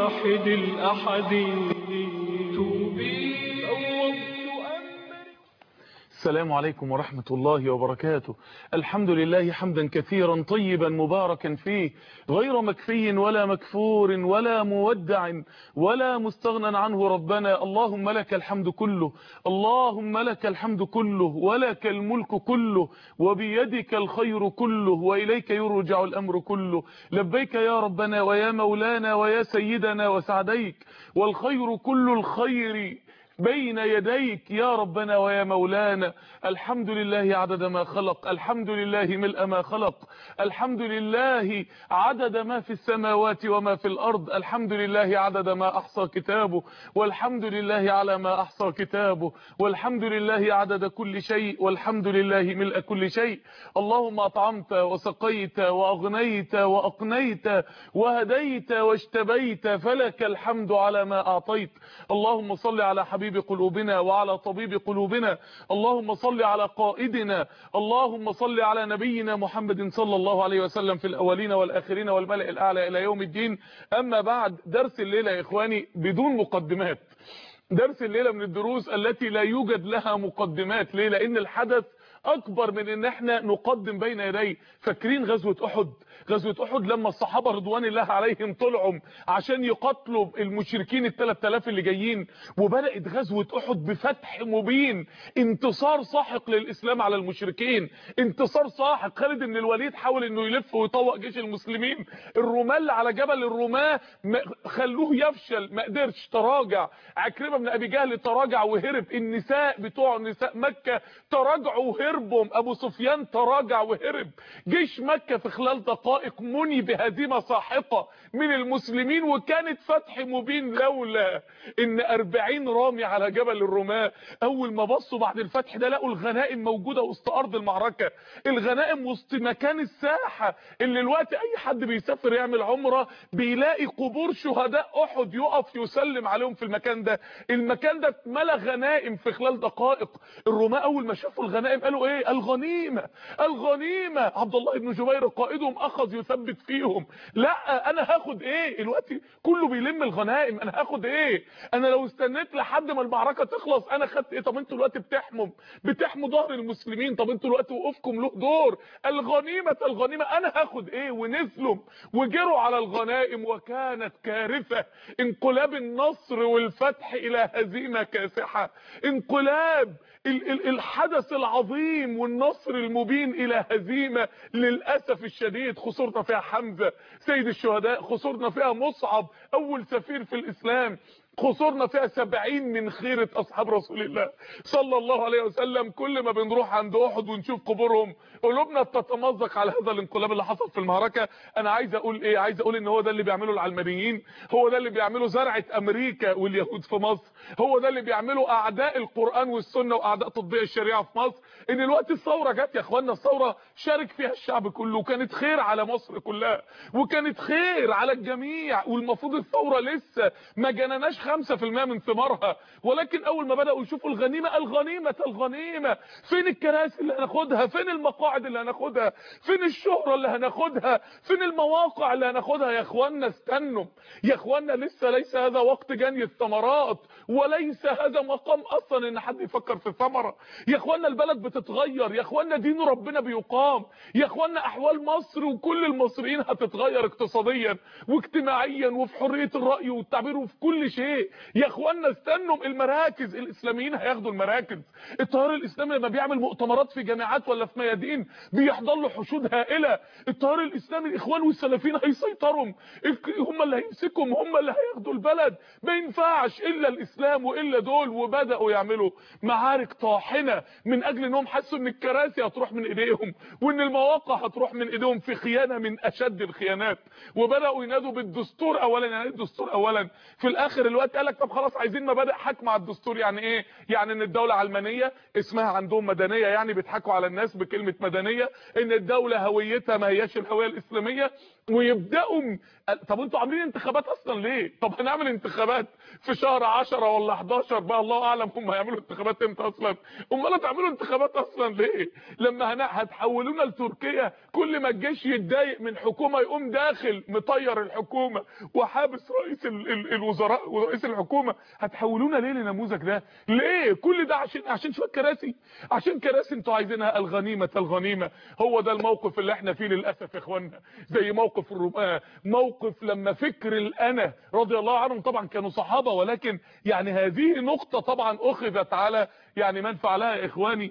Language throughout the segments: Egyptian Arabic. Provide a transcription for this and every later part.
الواحد الأحد توبي السلام عليكم ورحمة الله وبركاته الحمد لله حمدا كثيرا طيبا مباركا فيه غير مكفي ولا مكفور ولا مودع ولا مستغنى عنه ربنا اللهم لك الحمد كله اللهم لك الحمد كله ولك الملك كله وبيدك الخير كله وإليك يرجع الأمر كله لبيك يا ربنا ويا مولانا ويا سيدنا وسعديك والخير كل الخير بين يديك يا ربنا ويا مولانا الحمد لله عدد ما خلق الحمد لله ملء ما خلق الحمد لله عدد ما في السماوات وما في الأرض الحمد لله عدد ما أحصى كتابه والحمد لله على ما أحصى كتابه والحمد لله عدد كل شيء والحمد لله ملء كل شيء اللهم أطعمت وسقيت وأغنيت وأقنيت وهديت واجتبيت فلك الحمد على ما أعطيت اللهم صل على حبيب حبيب قلوبنا وعلى طبيب قلوبنا اللهم صل على قائدنا اللهم صل على نبينا محمد صلى الله عليه وسلم في الأولين والآخرين والملأ الأعلى إلى يوم الدين أما بعد درس الليلة يا إخواني بدون مقدمات درس الليلة من الدروس التي لا يوجد لها مقدمات ليه لأن الحدث اكبر من ان احنا نقدم بين يديه فاكرين غزوة احد غزوة احد لما الصحابة رضوان الله عليهم طلعوا عشان يقتلوا المشركين ال 3000 اللي جايين وبدأت غزوة احد بفتح مبين انتصار ساحق للاسلام على المشركين انتصار ساحق خالد بن الوليد حاول انه يلف ويطوق جيش المسلمين الرماة اللي على جبل الرماة خلوه يفشل ما قدرش تراجع عكرمة بن ابي جهل تراجع وهرب النساء بتوع نساء مكة تراجعوا وهرب هربهم ابو سفيان تراجع وهرب جيش مكة في خلال دقائق مني بهزيمة ساحقة من المسلمين وكانت فتح مبين لولا ان 40 رامي على جبل الرماة اول ما بصوا بعد الفتح ده لقوا الغنائم موجودة وسط ارض المعركة الغنائم وسط مكان الساحة اللي الوقت اي حد بيسافر يعمل عمرة بيلاقي قبور شهداء احد يقف يسلم عليهم في المكان ده المكان ده اتملى غنائم في خلال دقائق الرماة اول ما شافوا الغنائم قالوا ايه الغنيمة الغنيمة عبد الله بن جبير قائدهم اخذ يثبت فيهم لا انا هاخد ايه الوقت كله بيلم الغنائم انا هاخد ايه انا لو استنيت لحد ما المعركة تخلص انا خدت ايه طب انتوا الوقت بتحموا بتحموا ظهر المسلمين طب انتوا الوقت وقوفكم له دور الغنيمة الغنيمة انا هاخد ايه ونزلوا وجروا على الغنائم وكانت كارثة انقلاب النصر والفتح الى هزيمة كاسحة انقلاب الحدث العظيم والنصر المبين الى هزيمة للأسف الشديد خسرنا فيها حمزة سيد الشهداء خسرنا فيها مصعب اول سفير في الاسلام خسرنا فيها سبعين من خيرة أصحاب رسول الله صلى الله عليه وسلم كل ما بنروح عند أحد ونشوف قبورهم قلوبنا بتتمزق على هذا الانقلاب اللي حصل في المعركة أنا عايز أقول إيه عايز أقول إن هو ده اللي بيعمله العلمانيين هو ده اللي بيعمله زرعة أمريكا واليهود في مصر هو ده اللي بيعمله أعداء القرآن والسنة وأعداء تطبيق الشريعة في مصر إن الوقت الثورة جت يا إخواننا الثورة شارك فيها الشعب كله وكانت خير على مصر كلها وكانت خير على الجميع والمفروض الثورة لسه ما جنناش 5% من ثمارها ولكن اول ما بداوا يشوفوا الغنيمه الغنيمه الغنيمه فين الكراسي اللي هناخدها فين المقاعد اللي هناخدها فين الشهره اللي هناخدها فين المواقع اللي هناخدها يا اخوانا استنوا يا اخوانا لسه ليس هذا وقت جني الثمرات وليس هذا مقام اصلا ان حد يفكر في ثمره يا اخوانا البلد بتتغير يا اخوانا دين ربنا بيقام يا اخوانا احوال مصر وكل المصريين هتتغير اقتصاديا واجتماعيا وفي حريه الراي والتعبير وفي كل شيء يا اخوانا استنوا المراكز الاسلاميين هياخدوا المراكز التيار الاسلامي لما بيعمل مؤتمرات في جامعات ولا في ميادين بيحضر له حشود هائله التيار الاسلامي الاخوان والسلفيين هيسيطروا هم اللي هيمسكهم هم اللي هياخدوا البلد ما ينفعش الا الاسلام والا دول وبداوا يعملوا معارك طاحنه من اجل انهم حسوا ان الكراسي هتروح من ايديهم وان المواقع هتروح من ايديهم في خيانه من اشد الخيانات وبداوا ينادوا بالدستور اولا يعني الدستور اولا في الاخر الوقت دلوقتي قال لك طب خلاص عايزين مبادئ حكم على الدستور يعني ايه يعني ان الدوله علمانيه اسمها عندهم مدنيه يعني بيضحكوا على الناس بكلمه مدنيه ان الدوله هويتها ما هياش الهويه الاسلاميه ويبداوا م... طب انتوا عاملين انتخابات اصلا ليه طب هنعمل انتخابات في شهر 10 ولا 11 بقى الله اعلم هم هيعملوا انتخابات امتى اصلا امال تعملوا انتخابات اصلا ليه لما هن... هتحولونا لتركيا كل ما الجيش يتضايق من حكومه يقوم داخل مطير الحكومه وحابس رئيس ال... ال... الوزراء ورئيس الحكومه هتحولونا ليه للنموذج ده ليه كل ده عشان عشان شويه كراسي عشان كراسي انتوا عايزينها الغنيمه الغنيمه هو ده الموقف اللي احنا فيه للاسف يا اخوانا زي موقف الرماه موقف لما فكر الانا رضي الله عنهم طبعا كانوا صحابه ولكن يعني هذه نقطه طبعا اخذت على يعني من فعلها يا اخواني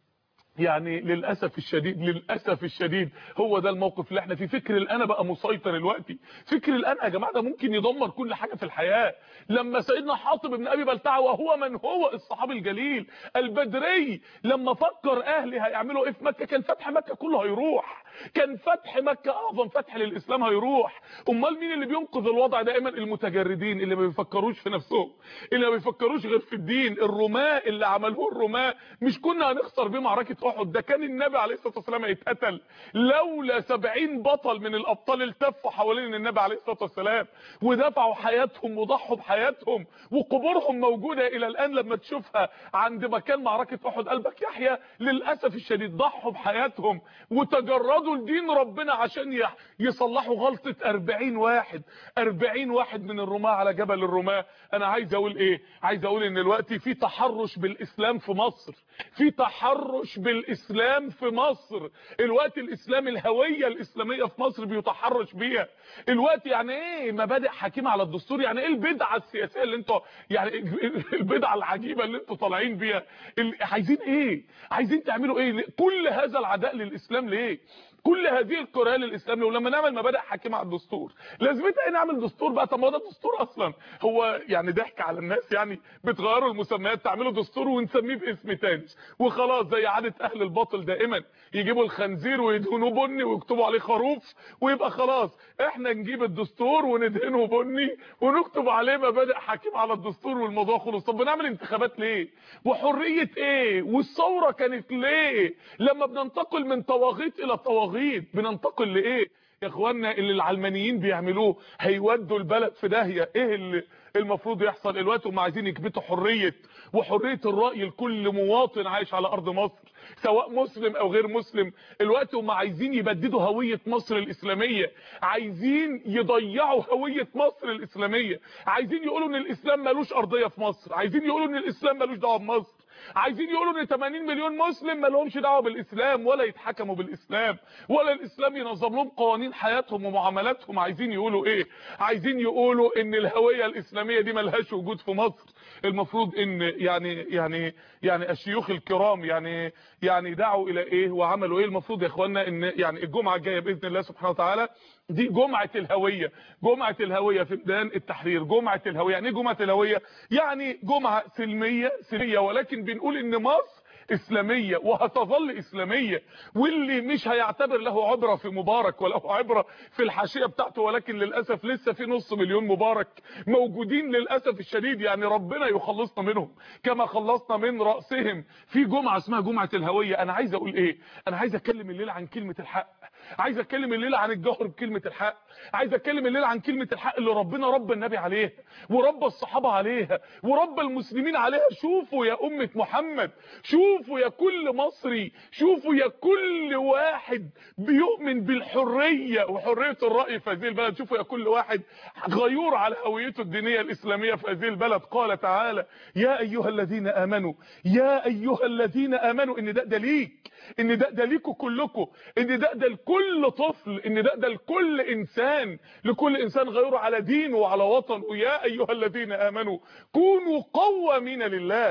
يعني للاسف الشديد للاسف الشديد هو ده الموقف اللي احنا فيه فكر الانا بقى مسيطر دلوقتي فكر الانا يا جماعه ده ممكن يدمر كل حاجه في الحياه لما سيدنا حاطب بن ابي بلتعه وهو من هو الصحابي الجليل البدري لما فكر اهلي هيعملوا ايه في مكه كان فتح مكه كله هيروح كان فتح مكه اعظم فتح للاسلام هيروح امال مين اللي بينقذ الوضع دائما المتجردين اللي ما بيفكروش في نفسهم اللي ما بيفكروش غير في الدين الرماة اللي عملوه الرماة مش كنا هنخسر بيه معركه احد ده كان النبي عليه الصلاه والسلام هيتقتل لولا 70 بطل من الابطال التفوا حوالين النبي عليه الصلاه والسلام ودفعوا حياتهم وضحوا بحياتهم وقبورهم موجوده الى الان لما تشوفها عند مكان معركه احد قلبك يحيى للاسف الشديد ضحوا بحياتهم وتجردوا لدين ربنا عشان يصلحوا غلطه 40 واحد 40 واحد من الرماة على جبل الرماة انا عايز اقول ايه عايز اقول ان دلوقتي في تحرش بالاسلام في مصر في تحرش بالاسلام في مصر الوقت الاسلام الهويه الاسلاميه في مصر بيتحرش بيها الوقت يعني ايه مبادئ حكيمه على الدستور يعني ايه البدعه السياسيه اللي انتوا يعني البدعه العجيبه اللي انتوا طالعين بيها عايزين ايه عايزين تعملوا ايه كل هذا العداء للاسلام ليه كل هذه القراءه للاسلام ولما نعمل مبادئ حاكمه على الدستور لازمتها ايه نعمل دستور بقى طب ما ده دستور اصلا هو يعني ضحك على الناس يعني بتغيروا المسميات تعملوا دستور ونسميه باسم تاني وخلاص زي عاده اهل الباطل دائما يجيبوا الخنزير ويدهنوه بني ويكتبوا عليه خروف ويبقى خلاص احنا نجيب الدستور وندهنه بني ونكتب عليه مبادئ حاكمه على الدستور والموضوع خلص طب بنعمل انتخابات ليه وحريه ايه والثوره كانت ليه لما بننتقل من طواغيت الى طواغيت بننتقل لايه يا اخوانا اللي العلمانيين بيعملوه هيودوا البلد في داهيه ايه اللي المفروض يحصل دلوقتي هم عايزين يكبتوا حريه وحريه الراي لكل مواطن عايش على ارض مصر سواء مسلم او غير مسلم الوقت هم عايزين يبددوا هويه مصر الاسلاميه عايزين يضيعوا هويه مصر الاسلاميه عايزين يقولوا ان الاسلام ملوش ارضيه في مصر عايزين يقولوا ان الاسلام ملوش دعوه بمصر عايزين يقولوا ان 80 مليون مسلم ما لهمش دعوه بالاسلام ولا يتحكموا بالاسلام ولا الاسلام ينظم لهم قوانين حياتهم ومعاملاتهم عايزين يقولوا ايه عايزين يقولوا ان الهويه الاسلاميه دي ملهاش وجود في مصر المفروض ان يعني يعني يعني الشيوخ الكرام يعني يعني دعوا الى ايه وعملوا ايه المفروض يا اخوانا ان يعني الجمعه الجايه باذن الله سبحانه وتعالى دي جمعة الهوية جمعة الهوية في ميدان التحرير جمعة الهوية يعني ايه جمعة الهوية يعني جمعة سلمية سرية ولكن بنقول ان مصر اسلامية وهتظل اسلامية واللي مش هيعتبر له عبرة في مبارك وله عبرة في الحاشية بتاعته ولكن للأسف لسه في نص مليون مبارك موجودين للأسف الشديد يعني ربنا يخلصنا منهم كما خلصنا من رأسهم في جمعة اسمها جمعة الهوية انا عايز اقول ايه انا عايز اتكلم الليلة عن كلمة الحق عايز اتكلم الليله عن الجهر بكلمه الحق عايز اتكلم الليله عن كلمه الحق اللي ربنا رب النبي عليها ورب الصحابه عليها ورب المسلمين عليها شوفوا يا امه محمد شوفوا يا كل مصري شوفوا يا كل واحد بيؤمن بالحريه وحريه الراي في هذه البلد شوفوا يا كل واحد غيور على هويته الدينيه الاسلاميه في هذه البلد قال تعالى يا ايها الذين امنوا يا ايها الذين امنوا ان ده ده ليك ان ده ده ليكوا كلكم ان ده ده لكل طفل ان ده ده لكل انسان لكل انسان غيره على دينه وعلى وطنه يا ايها الذين امنوا كونوا قوامين لله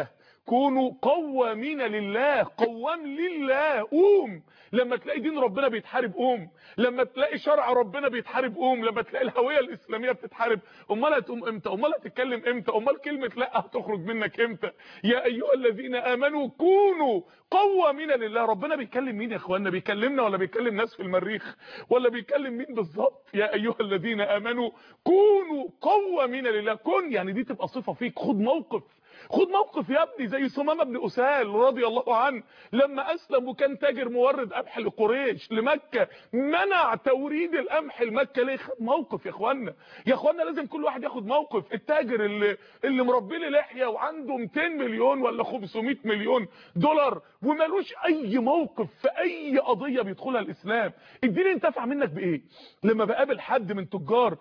كونوا قوامين لله قوام لله قوم لما تلاقي دين ربنا بيتحارب قوم لما تلاقي شرع ربنا بيتحارب قوم لما تلاقي الهويه الاسلاميه بتتحارب امال هتقوم امتى امال هتتكلم امتى امال كلمه لا هتخرج منك امتى يا ايها الذين امنوا كونوا قوامين لله ربنا بيكلم مين يا اخوانا بيكلمنا ولا بيكلم ناس في المريخ ولا بيكلم مين بالظبط يا ايها الذين امنوا كونوا قوامين لله كن يعني دي تبقى صفه فيك خد موقف خد موقف يا ابني زي ثمامه بن اسال رضي الله عنه لما اسلم وكان تاجر مورد قمح لقريش لمكه منع توريد القمح لمكه ليه خد موقف يا اخوانا يا اخوانا لازم كل واحد ياخد موقف التاجر اللي اللي مربي لي لحيه وعنده 200 مليون ولا 500 مليون دولار ومالوش اي موقف في اي قضيه بيدخلها الاسلام الدين انتفع منك بايه لما بقابل حد من تجار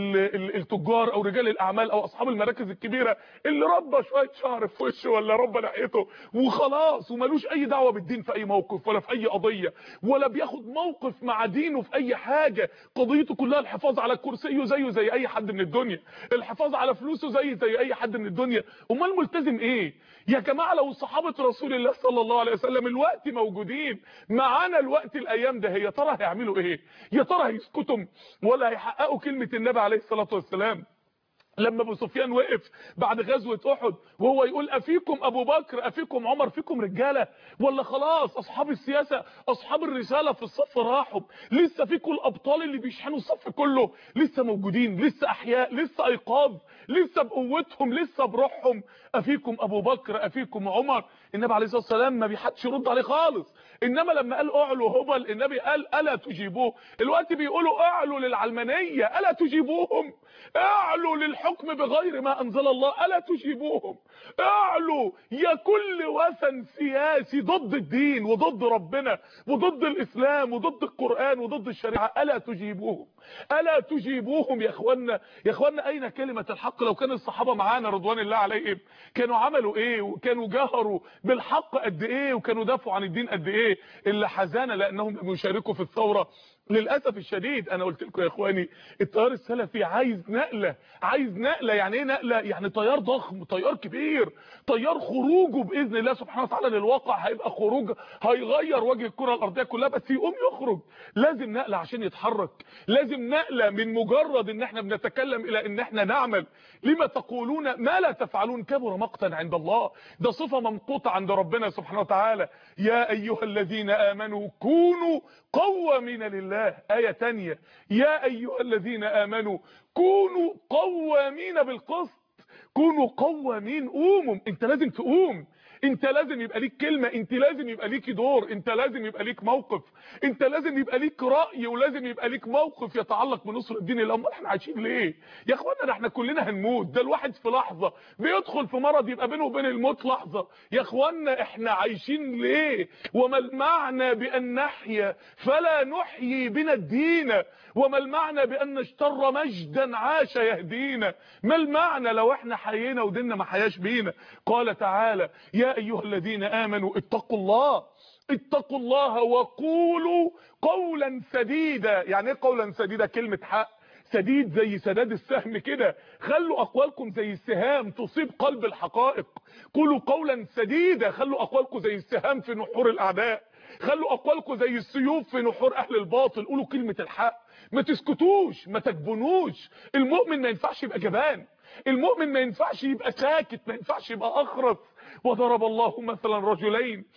التجار او رجال الاعمال او اصحاب المراكز الكبيره اللي ربى شويه شعر في وشه ولا ربى ناحيته وخلاص ومالوش اي دعوه بالدين في اي موقف ولا في اي قضيه ولا بياخد موقف مع دينه في اي حاجه قضيته كلها الحفاظ على كرسيه زيه زي اي حد من الدنيا الحفاظ على فلوسه زي زي اي حد من الدنيا امال ملتزم ايه يا جماعه لو صحابه رسول الله صلى الله عليه وسلم الوقت موجودين معانا الوقت الايام ده يا ترى هيعملوا ايه يا ترى هيسكتوا ولا هيحققوا كلمه النبي عليه الصلاه والسلام لما ابو سفيان وقف بعد غزوه احد وهو يقول افيكم ابو بكر افيكم عمر فيكم رجاله ولا خلاص اصحاب السياسه اصحاب الرساله في الصف راحوا لسه فيكم الابطال اللي بيشحنوا الصف كله لسه موجودين لسه احياء لسه ايقاظ لسه بقوتهم لسه بروحهم افيكم ابو بكر افيكم عمر النبي عليه الصلاه والسلام ما بيحدش يرد عليه خالص انما لما قال اعلوا هبل النبي قال الا تجيبوه الوقت بيقولوا اعلوا للعلمانيه الا تجيبوهم اعلوا للحكم بغير ما انزل الله الا تجيبوهم اعلوا يا كل وثن سياسي ضد الدين وضد ربنا وضد الاسلام وضد القران وضد الشريعه الا تجيبوهم الا تجيبوهم يا اخوانا يا اخوانا اين كلمه الحق لو كان الصحابه معانا رضوان الله عليهم كانوا عملوا ايه وكانوا جهروا بالحق قد ايه وكانوا دافعوا عن الدين قد ايه اللي حزانه لانهم لم يشاركوا في الثوره للاسف الشديد انا قلت لكم يا اخواني التيار السلفي عايز نقله عايز نقله يعني ايه نقله يعني تيار ضخم تيار كبير تيار خروجه باذن الله سبحانه وتعالى للواقع هيبقى خروج هيغير وجه الكره الارضيه كلها بس يقوم يخرج لازم نقله عشان يتحرك لازم نقله من مجرد ان احنا بنتكلم الى ان احنا نعمل لما تقولون ما لا تفعلون كبر مقتا عند الله ده صفه ممقوته عند ربنا سبحانه وتعالى يا ايها الذين امنوا كونوا قوامين لله الله آية تانية يا أيها الذين آمنوا كونوا قوامين بالقسط كونوا قوامين قوموا انت لازم تقوم انت لازم يبقى ليك كلمة انت لازم يبقى ليك دور انت لازم يبقى ليك موقف انت لازم يبقى ليك رأي ولازم يبقى ليك موقف يتعلق بنصر الدين الامر احنا عايشين ليه يا اخوانا ده احنا كلنا هنموت ده الواحد في لحظة بيدخل في مرض يبقى بينه وبين الموت لحظة يا اخوانا احنا عايشين ليه وما المعنى بان نحيا فلا نحيي بنا الدين وما المعنى بان نشتر مجدا عاش يهدينا ما المعنى لو احنا حيينا وديننا ما حياش بينا قال تعالى يا ايها الذين امنوا اتقوا الله اتقوا الله وقولوا قولا سديدا يعني ايه قولا سديدا كلمه حق سديد زي سداد السهم كده خلوا اقوالكم زي السهام تصيب قلب الحقائق قولوا قولا سديدا خلوا اقوالكم زي السهام في نحور الاعداء خلوا اقوالكم زي السيوف في نحور اهل الباطل قولوا كلمه الحق ما تسكتوش ما تجبنوش المؤمن ما ينفعش يبقى جبان المؤمن ما ينفعش يبقى ساكت ما ينفعش يبقى اخرس وضرب الله مثلا رجلين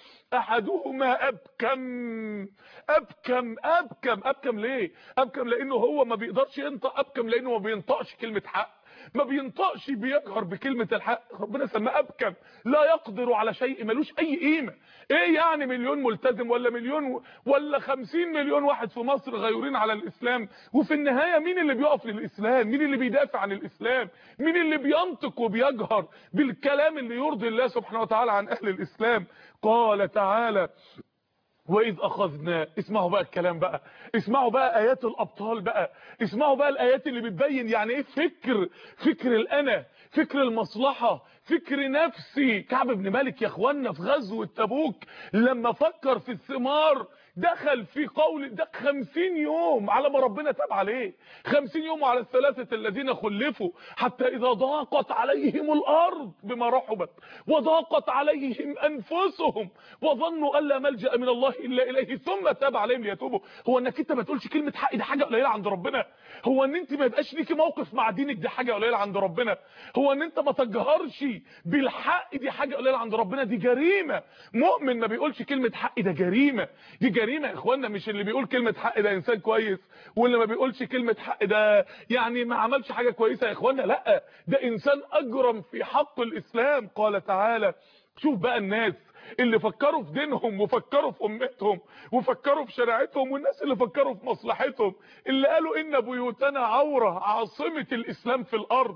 احدهما ابكم ابكم ابكم ابكم ليه ابكم لانه هو ما بيقدرش ينطق ابكم لانه ما بينطقش كلمه حق ما بينطقش بيجهر بكلمة الحق ربنا سماه أبكم لا يقدر على شيء ملوش أي قيمة إيه يعني مليون ملتزم ولا مليون ولا خمسين مليون واحد في مصر غيورين على الإسلام وفي النهاية مين اللي بيقف للإسلام مين اللي بيدافع عن الإسلام مين اللي بينطق وبيجهر بالكلام اللي يرضي الله سبحانه وتعالى عن أهل الإسلام قال تعالى واذ اخذنا اسمعوا بقى الكلام بقى اسمعوا بقى ايات الابطال بقى اسمعوا بقى الايات اللي بتبين يعني ايه فكر فكر الانا فكر المصلحة فكر نفسي كعب بن مالك يا اخوانا في غزوة تبوك لما فكر في الثمار دخل في قول ده 50 يوم على ما ربنا تاب عليه 50 يوم على الثلاثه الذين خلفوا حتى اذا ضاقت عليهم الارض بما رحبت وضاقت عليهم انفسهم وظنوا ان لا ملجا من الله الا اليه ثم تاب عليهم ليتوبوا هو انك انت ما تقولش كلمه حق دي حاجه قليله عند ربنا هو ان انت ما يبقاش ليكي موقف مع دينك دي حاجه قليله عند ربنا هو ان انت ما تجهرش بالحق دي حاجه قليله عند ربنا دي جريمه مؤمن ما بيقولش كلمه حق ده جريمه دي جريمه يا اخوانا مش اللي بيقول كلمه حق ده انسان كويس واللي ما بيقولش كلمه حق ده يعني ما عملش حاجه كويسه يا اخوانا لا ده انسان اجرم في حق الاسلام قال تعالى شوف بقى الناس اللي فكروا في دينهم وفكروا في امتهم وفكروا في شريعتهم والناس اللي فكروا في مصلحتهم اللي قالوا ان بيوتنا عوره عاصمه الاسلام في الارض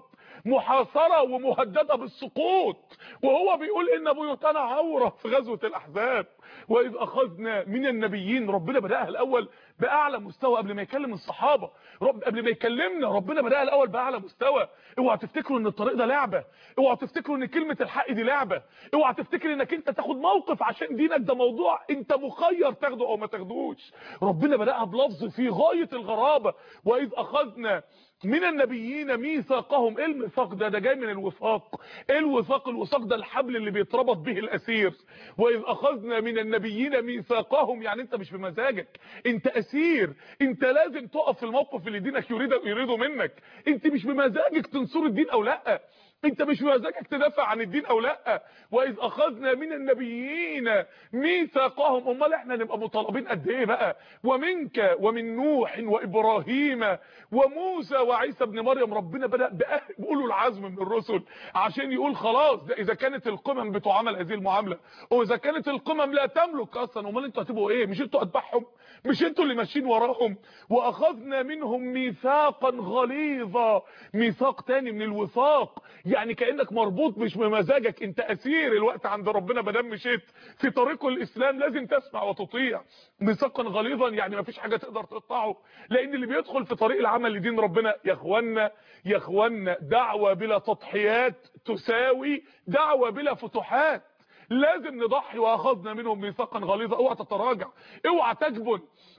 محاصره ومهدده بالسقوط وهو بيقول ان بيوتنا عوره في غزوه الاحزاب واذ اخذنا من النبيين ربنا بداها الاول باعلى مستوى قبل ما يكلم الصحابه رب قبل ما يكلمنا ربنا بداها الاول باعلى مستوى اوعى تفتكروا ان الطريق ده لعبه اوعى تفتكروا ان كلمه الحق دي لعبه اوعى تفتكر انك انت تاخد موقف عشان دينك ده موضوع انت مخير تاخده او ما تاخدوش ربنا بداها بلفظ في غايه الغرابه واذ اخذنا من النبيين ميثاقهم ايه الميثاق ده ده جاي من الوثاق ايه الوثاق الوثاق ده الحبل اللي بيتربط به الاسير واذ اخذنا من النبيين ميثاقهم يعني انت مش بمزاجك انت اسير انت لازم تقف في الموقف اللي دينك يريد يريده منك انت مش بمزاجك تنصر الدين او لا انت مش بمزاجك تدافع عن الدين او لا واذ اخذنا من النبيين ميثاقهم امال احنا نبقى مطالبين قد ايه بقى ومنك ومن نوح وابراهيم وموسى وعيسى ابن مريم ربنا بدا بيقولوا العزم من الرسل عشان يقول خلاص ده اذا كانت القمم بتعامل هذه المعامله واذا كانت القمم لا تملك اصلا امال انتوا هتبقوا ايه مش انتوا اتباعهم مش انتوا اللي ماشيين وراهم واخذنا منهم ميثاقا غليظا ميثاق تاني من الوثاق يعني كانك مربوط مش بمزاجك انت اسير الوقت عند ربنا ما دام مشيت في طريق الاسلام لازم تسمع وتطيع ميثاقا غليظا يعني ما فيش حاجه تقدر تقطعه لان اللي بيدخل في طريق العمل لدين ربنا يا اخوانا يا اخوانا دعوه بلا تضحيات تساوي دعوه بلا فتوحات لازم نضحي واخذنا منهم ميثاقا غليظا اوعى تتراجع اوعى تجبن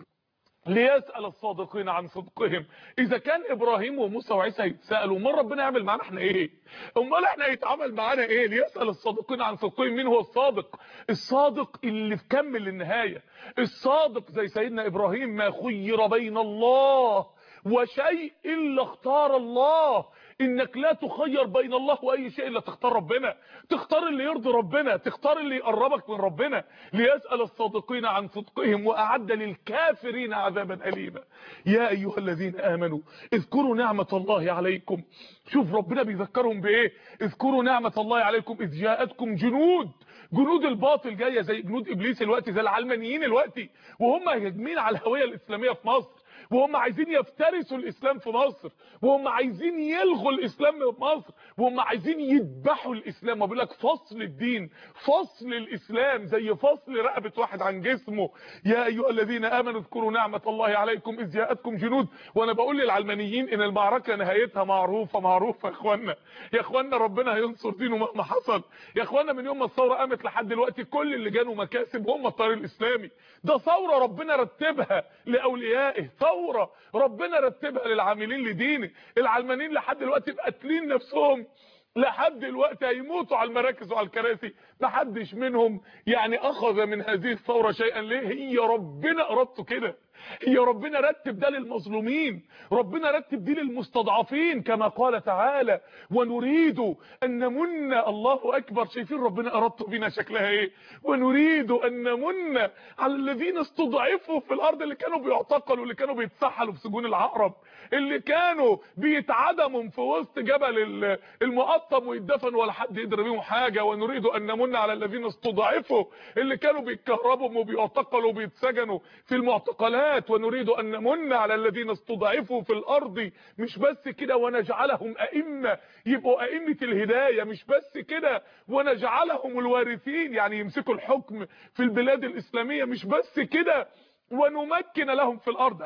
ليسأل الصادقين عن صدقهم اذا كان ابراهيم وموسى وعيسى يتسالوا امال ربنا يعمل معانا احنا ايه امال احنا يتعامل معانا ايه ليسأل الصادقين عن صدقهم مين هو الصادق الصادق اللي كمل للنهايه الصادق زي سيدنا ابراهيم ما خير بين الله وشيء الا اختار الله انك لا تخير بين الله واي شيء الا تختار ربنا تختار اللي يرضي ربنا تختار اللي يقربك من ربنا ليسأل الصادقين عن صدقهم واعد للكافرين عذابا اليما يا ايها الذين امنوا اذكروا نعمة الله عليكم شوف ربنا بيذكرهم بايه اذكروا نعمة الله عليكم اذ جاءتكم جنود جنود الباطل جايه زي جنود ابليس الوقت زي العلمانيين الوقت وهم هاجمين على الهويه الاسلاميه في مصر وهم عايزين يفترسوا الاسلام في مصر وهم عايزين يلغوا الاسلام في مصر وهم عايزين يذبحوا الاسلام وبيقول لك فصل الدين فصل الاسلام زي فصل رقبه واحد عن جسمه يا ايها الذين امنوا اذكروا نعمه الله عليكم اذ جاءتكم جنود وانا بقول للعلمانيين ان المعركه نهايتها معروفه معروفه يا اخوانا يا اخوانا ربنا هينصر دينه مهما حصل يا اخوانا من يوم ما الثوره قامت لحد دلوقتي كل اللي جانوا مكاسب هم الطريق الاسلامي ده ثوره ربنا رتبها لاوليائه ثوره ربنا رتبها للعاملين لدينه العلمانيين لحد دلوقتي قاتلين نفسهم لحد دلوقتي هيموتوا على المراكز وعلى الكراسي محدش منهم يعني اخذ من هذه الثوره شيئا ليه هي ربنا ارادته كده هي ربنا رتب ده للمظلومين ربنا رتب دي للمستضعفين كما قال تعالى ونريد ان نمن الله اكبر شايفين ربنا ارادته بينا شكلها ايه ونريد ان نمن على الذين استضعفوا في الارض اللي كانوا بيعتقلوا اللي كانوا بيتسحلوا في سجون العقرب اللي كانوا بيتعدموا في وسط جبل المقطم ويدفنوا ولا حد يقدر بيهم حاجه ونريد ان نمن على الذين استضعفوا اللي كانوا بيتكهربوا وبيعتقلوا وبيتسجنوا في المعتقلات ونريد ان نمن على الذين استضعفوا في الارض مش بس كده ونجعلهم ائمه يبقوا ائمه الهدايه مش بس كده ونجعلهم الوارثين يعني يمسكوا الحكم في البلاد الاسلاميه مش بس كده ونمكن لهم في الارض قال لا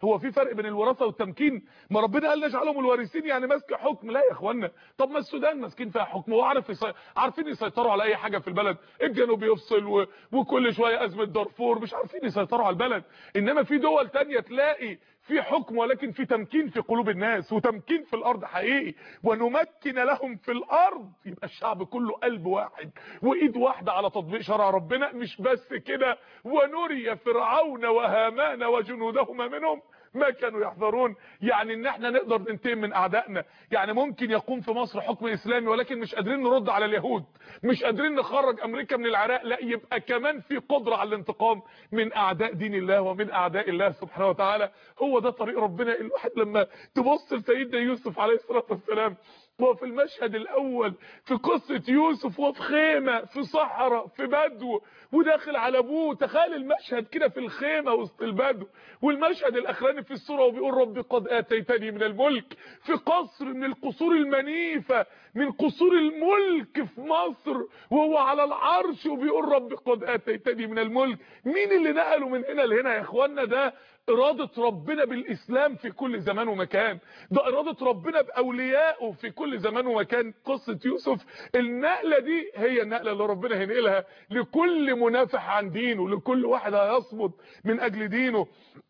هو في فرق بين الوراثه والتمكين ما ربنا قال نجعلهم الوارثين يعني ماسك حكم لا يا اخوانا طب ما السودان ماسكين فيها حكم وعارف يسي... عارفين يسيطروا على اي حاجه في البلد الجنوب يفصل و... وكل شويه ازمه دارفور مش عارفين يسيطروا على البلد انما في دول تانية تلاقي في حكم ولكن في تمكين في قلوب الناس وتمكين في الارض حقيقي ونمكن لهم في الارض يبقى الشعب كله قلب واحد وايد واحده على تطبيق شرع ربنا مش بس كده ونري فرعون وهامان وجنودهما منهم ما كانوا يحذرون يعني ان احنا نقدر ننتقم من اعدائنا يعني ممكن يقوم في مصر حكم اسلامي ولكن مش قادرين نرد على اليهود مش قادرين نخرج امريكا من العراق لا يبقى كمان في قدرة على الانتقام من اعداء دين الله ومن اعداء الله سبحانه وتعالى هو ده طريق ربنا الواحد لما تبص لسيدنا يوسف عليه الصلاة والسلام وفي المشهد الاول في قصة يوسف وفي خيمة في صحراء في بدو وداخل على ابوه تخيل المشهد كده في الخيمة وسط البدو والمشهد الاخراني في السورة وبيقول ربي قد اتيتني من الملك في قصر من القصور المنيفة من قصور الملك في مصر وهو على العرش وبيقول ربي قد اتيتني من الملك مين اللي نقله من هنا لهنا يا اخوانا ده إرادة ربنا بالإسلام في كل زمان ومكان ده إرادة ربنا بأوليائه في كل زمان ومكان قصة يوسف النقلة دي هي النقلة اللي ربنا هينقلها لكل منافح عن دينه لكل واحد هيصمد من أجل دينه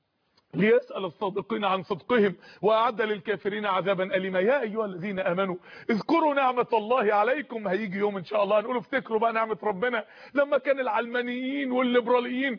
ليسأل الصادقين عن صدقهم وأعد للكافرين عذابا أليما يا أيها الذين آمنوا اذكروا نعمة الله عليكم هيجي يوم إن شاء الله هنقول افتكروا بقى نعمة ربنا لما كان العلمانيين والليبراليين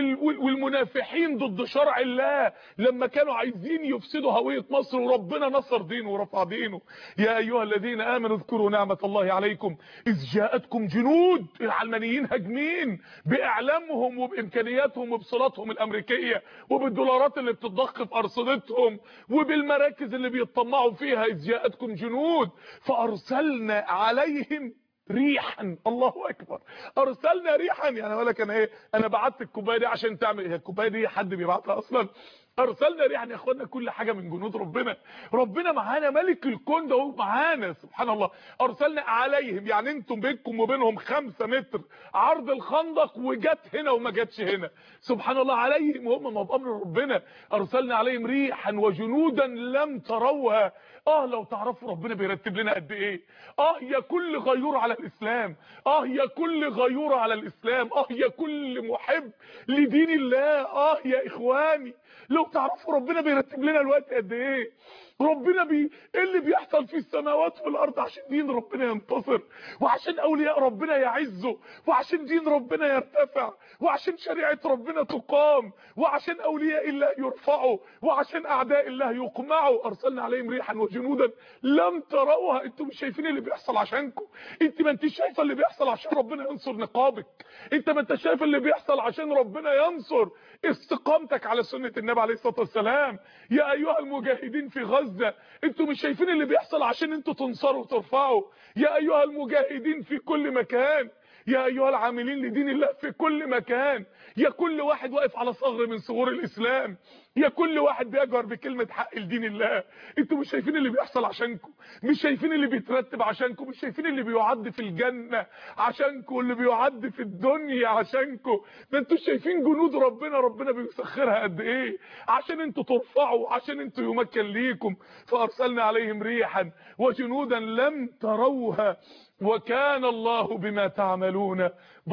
والمنافحين ضد شرع الله لما كانوا عايزين يفسدوا هوية مصر وربنا نصر دينه ورفع دينه يا أيها الذين آمنوا اذكروا نعمة الله عليكم إذ جاءتكم جنود العلمانيين هاجمين بإعلامهم وبإمكانياتهم وبصلاتهم الأمريكية وبالدولارات اللي بتضخ في ارصدتهم وبالمراكز اللي بيطمعوا فيها اذ جاءتكم جنود فارسلنا عليهم ريحا الله اكبر ارسلنا ريحا يعني ولا كان ايه انا بعت الكوبايه دي عشان تعمل ايه الكوبايه دي حد بيبعتها اصلا ارسلنا ريحا يا اخوانا كل حاجه من جنود ربنا ربنا معانا ملك الكون ده هو معانا سبحان الله ارسلنا عليهم يعني انتم بينكم وبينهم خمسة متر عرض الخندق وجت هنا وما جاتش هنا سبحان الله عليهم وهم ما بامر ربنا ارسلنا عليهم ريحا وجنودا لم تروها اه لو تعرفوا ربنا بيرتب لنا قد ايه اه يا كل غيور على الاسلام اه يا كل غيور على الاسلام اه يا كل محب لدين الله اه يا اخواني لو تعرفوا ربنا بيرتب لنا الوقت قد ايه ربنا بي ايه اللي بيحصل في السماوات والارض عشان دين ربنا ينتصر وعشان اولياء ربنا يعزوا وعشان دين ربنا يرتفع وعشان شريعه ربنا تقام وعشان اولياء الله يرفعوا وعشان اعداء الله يقمعوا ارسلنا عليهم ريحا وجنودا لم تروها انتوا مش شايفين اللي بيحصل عشانكم انت ما انت شايفه اللي بيحصل عشان ربنا ينصر نقابك انت ما انت شايف اللي بيحصل عشان ربنا ينصر استقامتك على سنه النبي عليه الصلاه والسلام يا ايها المجاهدين في غزه انتوا مش شايفين اللي بيحصل عشان انتوا تنصروا وترفعوا يا ايها المجاهدين في كل مكان يا ايها العاملين لدين الله في كل مكان يا كل واحد واقف على ثغر من ثغور الاسلام يا كل واحد بيجهر بكلمه حق لدين الله انتوا مش شايفين اللي بيحصل عشانكم مش شايفين اللي بيترتب عشانكم مش شايفين اللي بيعد في الجنه عشانكم واللي بيعد في الدنيا عشانكم ده انتوا شايفين جنود ربنا ربنا بيسخرها قد ايه عشان انتوا ترفعوا عشان انتوا يمكن ليكم فارسلنا عليهم ريحا وجنودا لم تروها وكان الله بما تعملون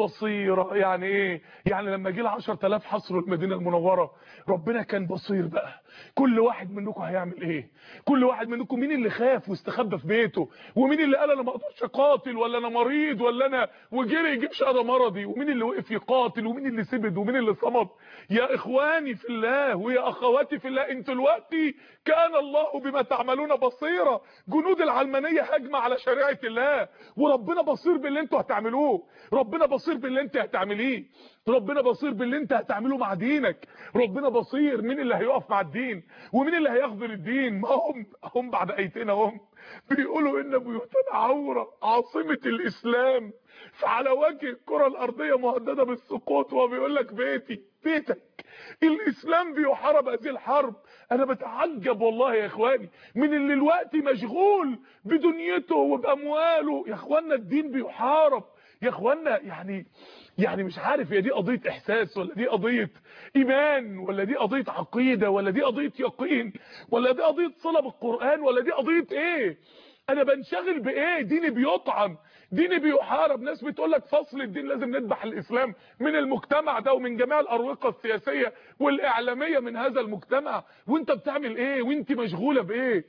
بصيرا يعني ايه يعني لما جه ال 10000 حصروا المدينه المنوره ربنا كان بصير بقى كل واحد منكم هيعمل ايه كل واحد منكم مين اللي خاف واستخبى في بيته ومين اللي قال انا ما اقدرش اقاتل ولا انا مريض ولا انا وجري يجيب شهاده مرضي ومين اللي وقف يقاتل ومين اللي سبد ومين اللي صمد يا اخواني في الله ويا اخواتي في الله انتوا دلوقتي كان الله بما تعملون بصيرا جنود العلمانيه هجمه على شريعه الله وربنا بصير باللي انتوا هتعملوه ربنا بصير باللي انت هتعمليه ربنا بصير باللي انت هتعمله مع دينك ربنا بصير مين اللي هيقف مع الدين ومين اللي هيخذل الدين ما هم هم بعد ايتين هم بيقولوا ان بيوتنا عوره عاصمه الاسلام فعلى وجه الكره الارضيه مهدده بالسقوط وهو بيقول لك بيتي بيتك الاسلام بيحارب هذه الحرب انا بتعجب والله يا اخواني من اللي الوقت مشغول بدنيته وبامواله يا اخوانا الدين بيحارب يا اخوانا يعني يعني مش عارف هي دي قضيه احساس ولا دي قضيه ايمان ولا دي قضيه عقيده ولا دي قضيه يقين ولا دي قضيه صله بالقران ولا دي قضيه ايه انا بنشغل بايه ديني بيطعن ديني بيحارب ناس بتقول لك فصل الدين لازم نذبح الاسلام من المجتمع ده ومن جميع الاروقه السياسيه والاعلاميه من هذا المجتمع وانت بتعمل ايه وانت مشغوله بايه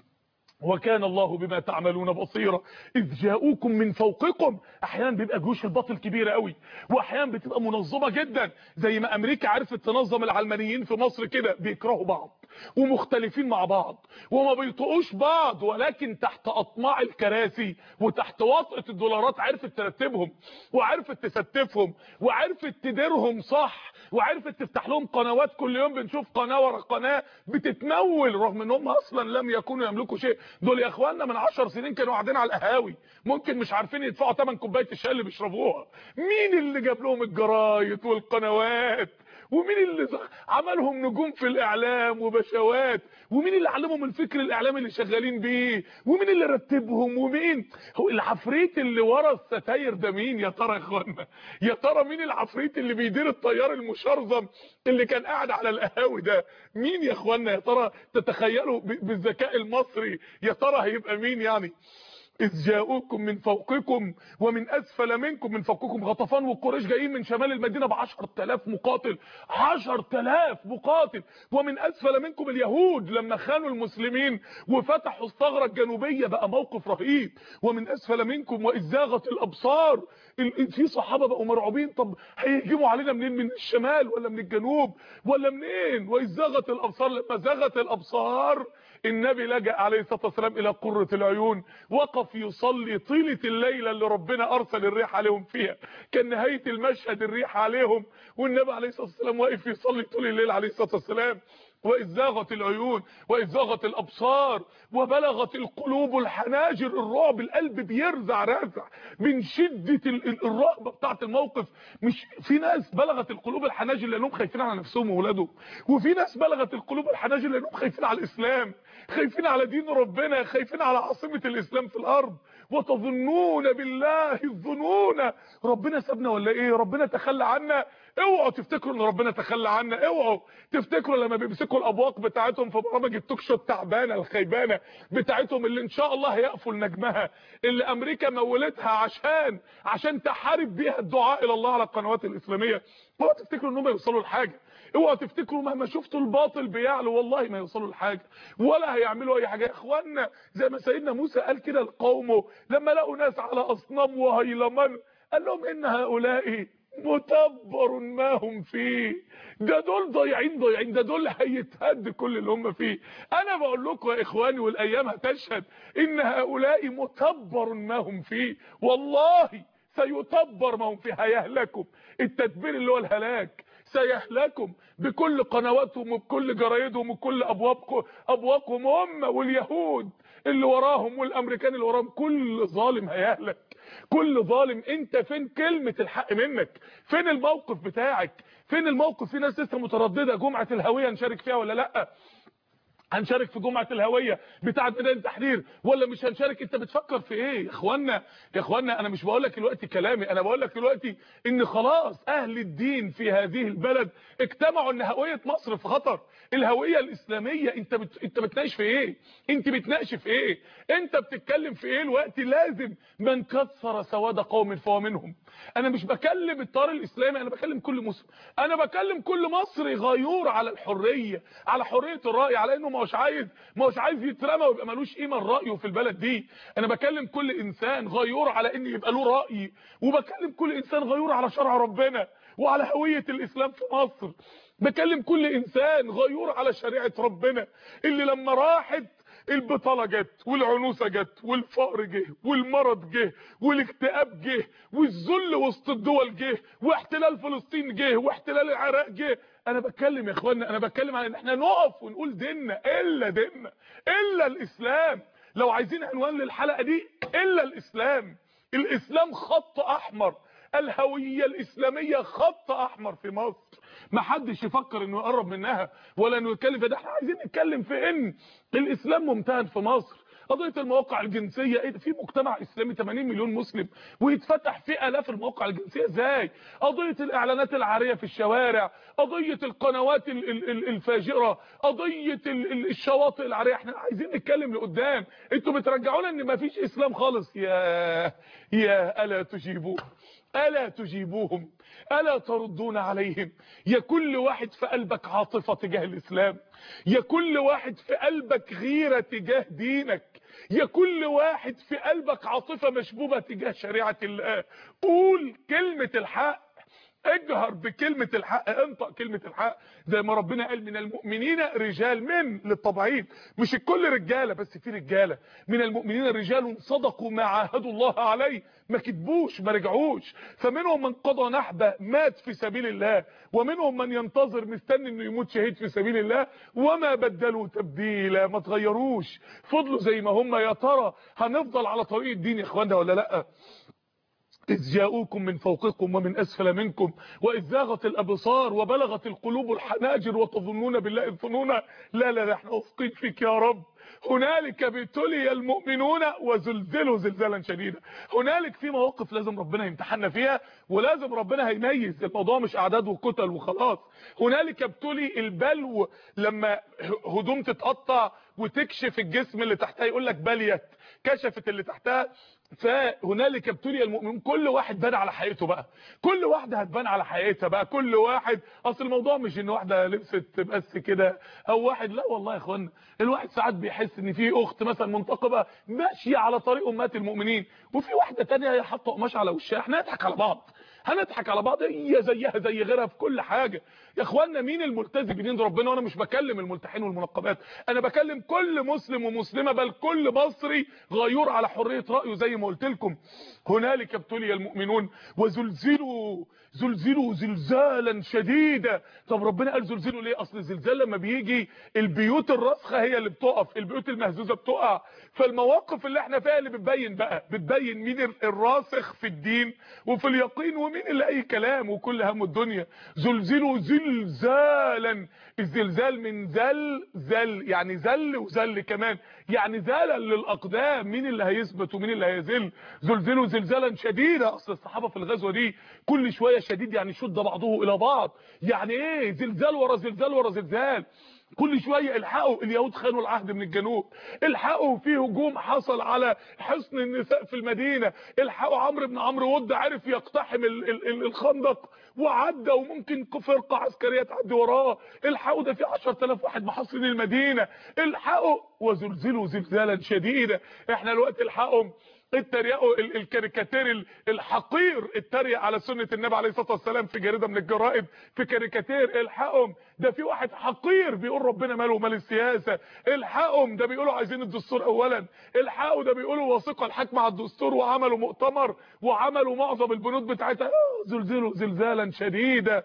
وكان الله بما تعملون بصيرا اذ جاءوكم من فوقكم احيانا بيبقى جيوش الباطل كبيره قوي واحيانا بتبقى منظمه جدا زي ما امريكا عرفت تنظم العلمانيين في مصر كده بيكرهوا بعض ومختلفين مع بعض وما بيطقوش بعض ولكن تحت اطماع الكراسي وتحت وطأة الدولارات عرفت ترتبهم وعرفت تستفهم وعرفت تديرهم صح وعرفت تفتح لهم قنوات كل يوم بنشوف قناه ورا قناه بتتمول رغم ان هم اصلا لم يكونوا يملكوا شيء دول يا اخواننا من 10 سنين كانوا قاعدين على القهاوي ممكن مش عارفين يدفعوا ثمن كوبايه الشاي اللي بيشربوها مين اللي جاب لهم الجرايد والقنوات ومين اللي عملهم نجوم في الاعلام وبشوات ومين اللي علمهم الفكر الاعلامي اللي شغالين بيه ومين اللي رتبهم ومين هو العفريت اللي ورا الستاير ده مين يا ترى يا اخوانا يا ترى مين العفريت اللي بيدير الطيار المشرذم اللي كان قاعد على القهاوي ده مين يا اخوانا يا ترى تتخيلوا بالذكاء المصري يا ترى هيبقى مين يعني إذ جاءوكم من فوقكم ومن أسفل منكم من فوقكم غطفان وقريش جايين من شمال المدينة بعشر تلاف مقاتل عشر تلاف مقاتل ومن أسفل منكم اليهود لما خانوا المسلمين وفتحوا الثغرة الجنوبية بقى موقف رهيب ومن أسفل منكم وإذ زاغت الأبصار في صحابة بقوا مرعوبين طب هيهجموا علينا منين من الشمال ولا من الجنوب ولا منين وإذ زاغت الأبصار لما زاغت الأبصار النبي لجأ عليه الصلاة والسلام إلى قرة العيون وقف يصلي طيلة الليلة اللي ربنا أرسل الريح عليهم فيها كان نهاية المشهد الريح عليهم والنبي عليه الصلاة والسلام واقف يصلي طول الليل عليه الصلاة والسلام وإذ زاغت العيون وإذ زاغت الأبصار وبلغت القلوب الحناجر الرعب القلب بيرزع رازع من شدة الرهبة بتاعت الموقف مش في ناس بلغت القلوب الحناجر لأنهم خايفين على نفسهم وولادهم وفي ناس بلغت القلوب الحناجر لأنهم خايفين على الإسلام خايفين على دين ربنا خايفين على عاصمة الإسلام في الأرض وتظنون بالله الظنون ربنا سابنا ولا ايه ربنا تخلى عنا اوعوا تفتكروا ان ربنا تخلى عنا اوعوا تفتكروا لما بيمسكوا الابواق بتاعتهم في برامج التوك شو التعبانه الخيبانه بتاعتهم اللي ان شاء الله هيقفل نجمها اللي امريكا مولتها عشان عشان تحارب بيها الدعاء الى الله على القنوات الاسلاميه اوعوا تفتكروا انهم يوصلوا لحاجه اوعوا تفتكروا مهما شفتوا الباطل بيعلو والله ما يوصلوا لحاجه ولا هيعملوا اي حاجه يا اخوانا زي ما سيدنا موسى قال كده لقومه لما لقوا ناس على اصنام وهيلمان قال لهم ان هؤلاء متبر ما هم فيه ده دول ضايعين ضايعين ده دول هيتهد كل اللي هم فيه انا بقول لكم يا اخواني والايام هتشهد ان هؤلاء متبر ما هم فيه والله سيتبر ما هم فيه هيهلكم التدبير اللي هو الهلاك سيهلكم بكل قنواتهم وبكل جرايدهم وبكل ابوابكم ابواقهم هم واليهود اللي وراهم والامريكان اللي وراهم كل ظالم هيهلك كل ظالم انت فين كلمة الحق منك فين الموقف بتاعك فين الموقف في ناس لسه مترددة جمعة الهوية نشارك فيها ولا لا هنشارك في جمعة الهوية بتاعة ميدان التحرير ولا مش هنشارك انت بتفكر في ايه يا اخوانا يا اخوانا انا مش بقول لك دلوقتي كلامي انا بقول لك دلوقتي ان خلاص اهل الدين في هذه البلد اجتمعوا ان هوية مصر في خطر الهوية الاسلامية انت بت... انت بتناقش في ايه انت بتناقش في ايه انت بتتكلم في ايه الوقت لازم من كسر سواد قوم فهو منهم انا مش بكلم الطار الاسلامي انا بكلم كل مسلم انا بكلم كل مصري غيور على الحرية على حرية الرأي على انه مش عايز مش عايز يترمى ويبقى ملوش قيمه الراي في البلد دي انا بكلم كل انسان غيور على ان يبقى له راي وبكلم كل انسان غيور على شرع ربنا وعلى هويه الاسلام في مصر بكلم كل انسان غيور على شريعه ربنا اللي لما راحت البطاله جت والعنوسه جت والفقر جه والمرض جه والاكتئاب جه والذل وسط الدول جه واحتلال فلسطين جه واحتلال العراق جه انا بتكلم يا اخوانا انا بتكلم عن ان احنا نقف ونقول ديننا الا ديننا الا الاسلام لو عايزين عنوان للحلقه دي الا الاسلام الاسلام خط احمر الهويه الاسلاميه خط احمر في مصر ما حدش يفكر انه يقرب منها ولا انه يتكلم في ده احنا عايزين نتكلم في ان الاسلام ممتهن في مصر قضيه المواقع الجنسيه ايه ده في مجتمع اسلامي 80 مليون مسلم ويتفتح في الاف المواقع الجنسيه ازاي قضيه الاعلانات العاريه في الشوارع قضيه القنوات ال- ال- ال- الفاجره قضيه ال- ال- الشواطئ العاريه احنا عايزين نتكلم لقدام انتوا بترجعونا ان مفيش اسلام خالص يا يا الا تجيبوه الا تجيبوهم الا تردون عليهم يا كل واحد في قلبك عاطفه تجاه الاسلام يا كل واحد في قلبك غيره تجاه دينك يا كل واحد في قلبك عاطفه مشبوبه تجاه شريعه الله قول كلمه الحق اجهر بكلمة الحق انطق كلمة الحق زي ما ربنا قال من المؤمنين رجال من للتبعيض مش الكل رجالة بس في رجالة من المؤمنين رجال صدقوا ما عاهدوا الله عليه ما كتبوش ما رجعوش فمنهم من قضى نحبه مات في سبيل الله ومنهم من ينتظر مستني انه يموت شهيد في سبيل الله وما بدلوا تبديلا ما تغيروش فضلوا زي ما هم يا ترى هنفضل على طريق الدين يا اخوانا ولا لا إذ جاءوكم من فوقكم ومن أسفل منكم وإذ زاغت الأبصار وبلغت القلوب الحناجر وتظنون بالله الظنون لا لا لا احنا واثقين فيك يا رب هنالك ابتلي المؤمنون وزلزلوا زلزالا شديدا هنالك في مواقف لازم ربنا يمتحنا فيها ولازم ربنا هيميز الموضوع مش اعداد وكتل وخلاص هنالك ابتلي البلو لما هدوم تتقطع وتكشف الجسم اللي تحتها يقول لك بليت كشفت اللي تحتها فهنالك ابتلي المؤمنون كل واحد بان على حقيقته بقى كل واحده هتبان على حقيقتها بقى كل واحد اصل الموضوع مش ان واحده لبست بس كده او واحد لا والله يا اخوانا الواحد ساعات بيحس ان في اخت مثلا منتقبه ماشيه على طريق امهات المؤمنين وفي واحده تانية هي حاطه قماش على وشها احنا نضحك على بعض هنضحك على بعض هي زيها زي غيرها في كل حاجه يا اخوانا مين الملتزم بدين ربنا وانا مش بكلم الملتحين والمنقبات انا بكلم كل مسلم ومسلمه بل كل مصري غيور على حريه رايه زي ما قلت لكم هنالك ابتلي المؤمنون وزلزلوا زلزلوا زلزالا شديدا طب ربنا قال زلزلوا ليه اصل الزلزال لما بيجي البيوت الراسخه هي اللي بتقف البيوت المهزوزه بتقع فالمواقف اللي احنا فيها اللي بتبين بقى بتبين مين الراسخ في الدين وفي اليقين ومين اللي اي كلام وكل هم الدنيا زلزلوا زلزالا الزلزال من زل زل يعني زل وزل كمان يعني زالا للاقدام مين اللي هيثبت ومين اللي هيزل زلزلوا زلزالا شديدا اصل الصحابه في الغزوه دي كل شويه شديد يعني شد بعضه الى بعض يعني ايه زلزال ورا زلزال ورا زلزال كل شويه الحقوا اليهود خانوا العهد من الجنوب الحقوا في هجوم حصل على حصن النساء في المدينه الحقوا عمرو بن عمرو ود عرف يقتحم ال ال ال الخندق وعدى وممكن فرقه عسكريه تعدي وراه الحقوا ده في 10000 واحد محاصرين المدينه الحقوا وزلزلوا زلزالا شديدا احنا الوقت الحقهم اتريقوا الكاريكاتير الحقير اتريق على سنة النبي عليه الصلاة والسلام في جريدة من الجرائد في كاريكاتير الحقهم ده في واحد حقير بيقول ربنا ماله ومال السياسة الحقهم ده بيقولوا عايزين الدستور اولا الحقوا ده بيقولوا وثيقة الحكم على الدستور وعملوا مؤتمر وعملوا معظم البنود بتاعتها زلزلوا زلزالا شديدا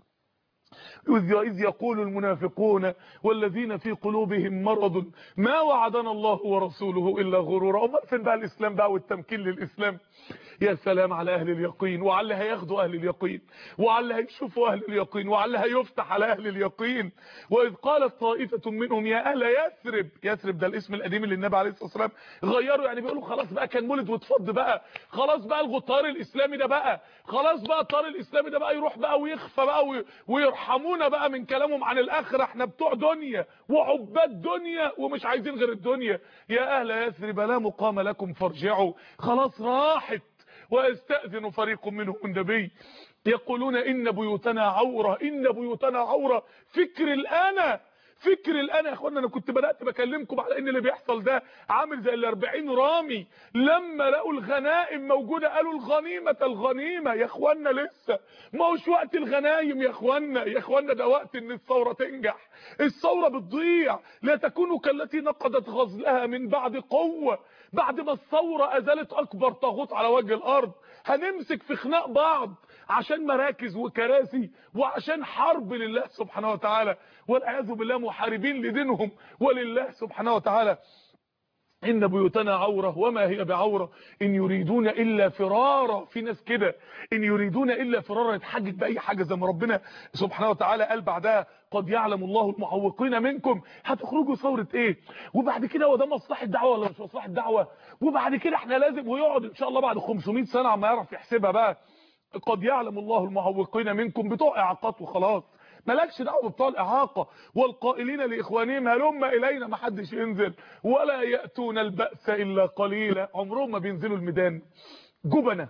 إذ يقول المنافقون والذين في قلوبهم مرض ما وعدنا الله ورسوله إلا غرورا أمال فين بقى الإسلام بقى والتمكين للإسلام يا سلام على أهل اليقين وعلى هياخدوا أهل اليقين وعلى هيشوفوا أهل اليقين وعلى هيفتح على أهل اليقين وإذ قالت طائفة منهم يا أهل يثرب يثرب ده الاسم القديم اللي النبي عليه الصلاة والسلام غيروا يعني بيقولوا خلاص بقى كان مولد واتفض بقى خلاص بقى الغطار الإسلامي ده بقى خلاص بقى الطار الإسلامي ده بقى يروح بقى ويخفى بقى ويرحمونا بقى من كلامهم عن الآخرة احنا بتوع دنيا وعباد دنيا ومش عايزين غير الدنيا يا أهل يثرب لا مقام لكم فارجعوا خلاص راحت ويستأذن فريق منهم النبي يقولون إن بيوتنا عورة إن بيوتنا عورة فكر الآن فكر الان يا اخوانا انا كنت بدات بكلمكم على ان اللي بيحصل ده عامل زي ال40 رامي لما لقوا الغنائم موجوده قالوا الغنيمه الغنيمه يا اخوانا لسه ما هوش وقت الغنايم يا اخوانا يا اخوانا ده وقت ان الثوره تنجح الثوره بتضيع لا تكونوا كالتي نقضت غزلها من بعد قوه بعد ما الثوره ازالت اكبر طاغوت على وجه الارض هنمسك في خناق بعض عشان مراكز وكراسي وعشان حرب لله سبحانه وتعالى والعياذ بالله محاربين لدينهم ولله سبحانه وتعالى إن بيوتنا عورة وما هي بعورة إن يريدون إلا فرارا في ناس كده إن يريدون إلا فرارا يتحجج بأي حاجة زي ما ربنا سبحانه وتعالى قال بعدها قد يعلم الله المعوقين منكم هتخرجوا ثورة إيه وبعد كده هو ده مصلحة دعوة ولا مش مصلحة دعوة وبعد كده احنا لازم ويقعد إن شاء الله بعد 500 سنة عما يعرف يحسبها بقى قد يعلم الله المعوقين منكم بتوع إعاقات وخلاص مالكش دعوه بتوع الاعاقه والقائلين لاخوانهم هلم الينا ما حدش ينزل ولا ياتون الباس الا قليلا عمرهم ما بينزلوا الميدان جبنه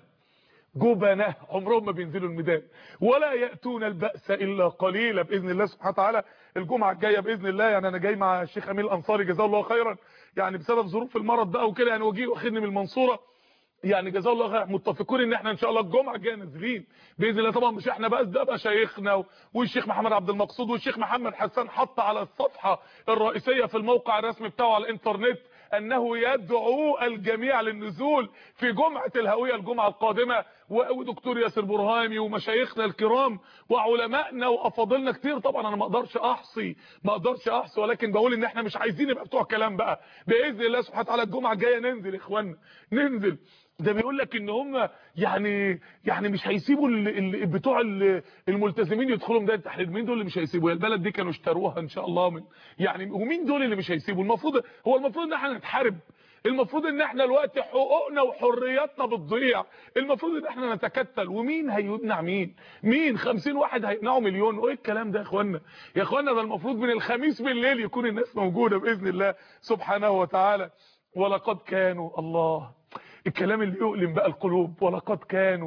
جبنه عمرهم ما بينزلوا الميدان ولا ياتون الباس الا قليلا باذن الله سبحانه وتعالى الجمعه الجايه باذن الله يعني انا جاي مع الشيخ امين الانصاري جزاه الله خيرا يعني بسبب ظروف المرض بقى وكده يعني وجيه واخدني من المنصوره يعني جزاه الله خير متفقين ان احنا ان شاء الله الجمعه الجايه نازلين باذن الله طبعا مش احنا بس ده بقى شيخنا والشيخ محمد عبد المقصود والشيخ محمد حسان حط على الصفحه الرئيسيه في الموقع الرسمي بتاعه على الانترنت انه يدعو الجميع للنزول في جمعه الهويه الجمعه القادمه ودكتور ياسر برهامي ومشايخنا الكرام وعلمائنا وافاضلنا كتير طبعا انا ما اقدرش احصي ما اقدرش احصي ولكن بقول ان احنا مش عايزين نبقى بتوع كلام بقى باذن الله سبحانه وتعالى الجمعه الجايه ننزل يا اخوانا ننزل ده بيقول لك ان هم يعني يعني مش هيسيبوا ال ال بتوع ال الملتزمين يدخلوا ميدان التحرير مين دول اللي مش هيسيبوا البلد دي كانوا اشتروها ان شاء الله من يعني ومين دول اللي مش هيسيبوا المفروض هو المفروض ان احنا نتحارب المفروض ان احنا الوقت حقوقنا وحرياتنا بتضيع المفروض ان احنا نتكتل ومين هيمنع مين مين 50 واحد هيمنعوا مليون وايه الكلام ده يا اخوانا يا اخوانا ده المفروض من الخميس بالليل يكون الناس موجوده باذن الله سبحانه وتعالى ولقد كانوا الله الكلام اللي يؤلم بقى القلوب ولقد كانوا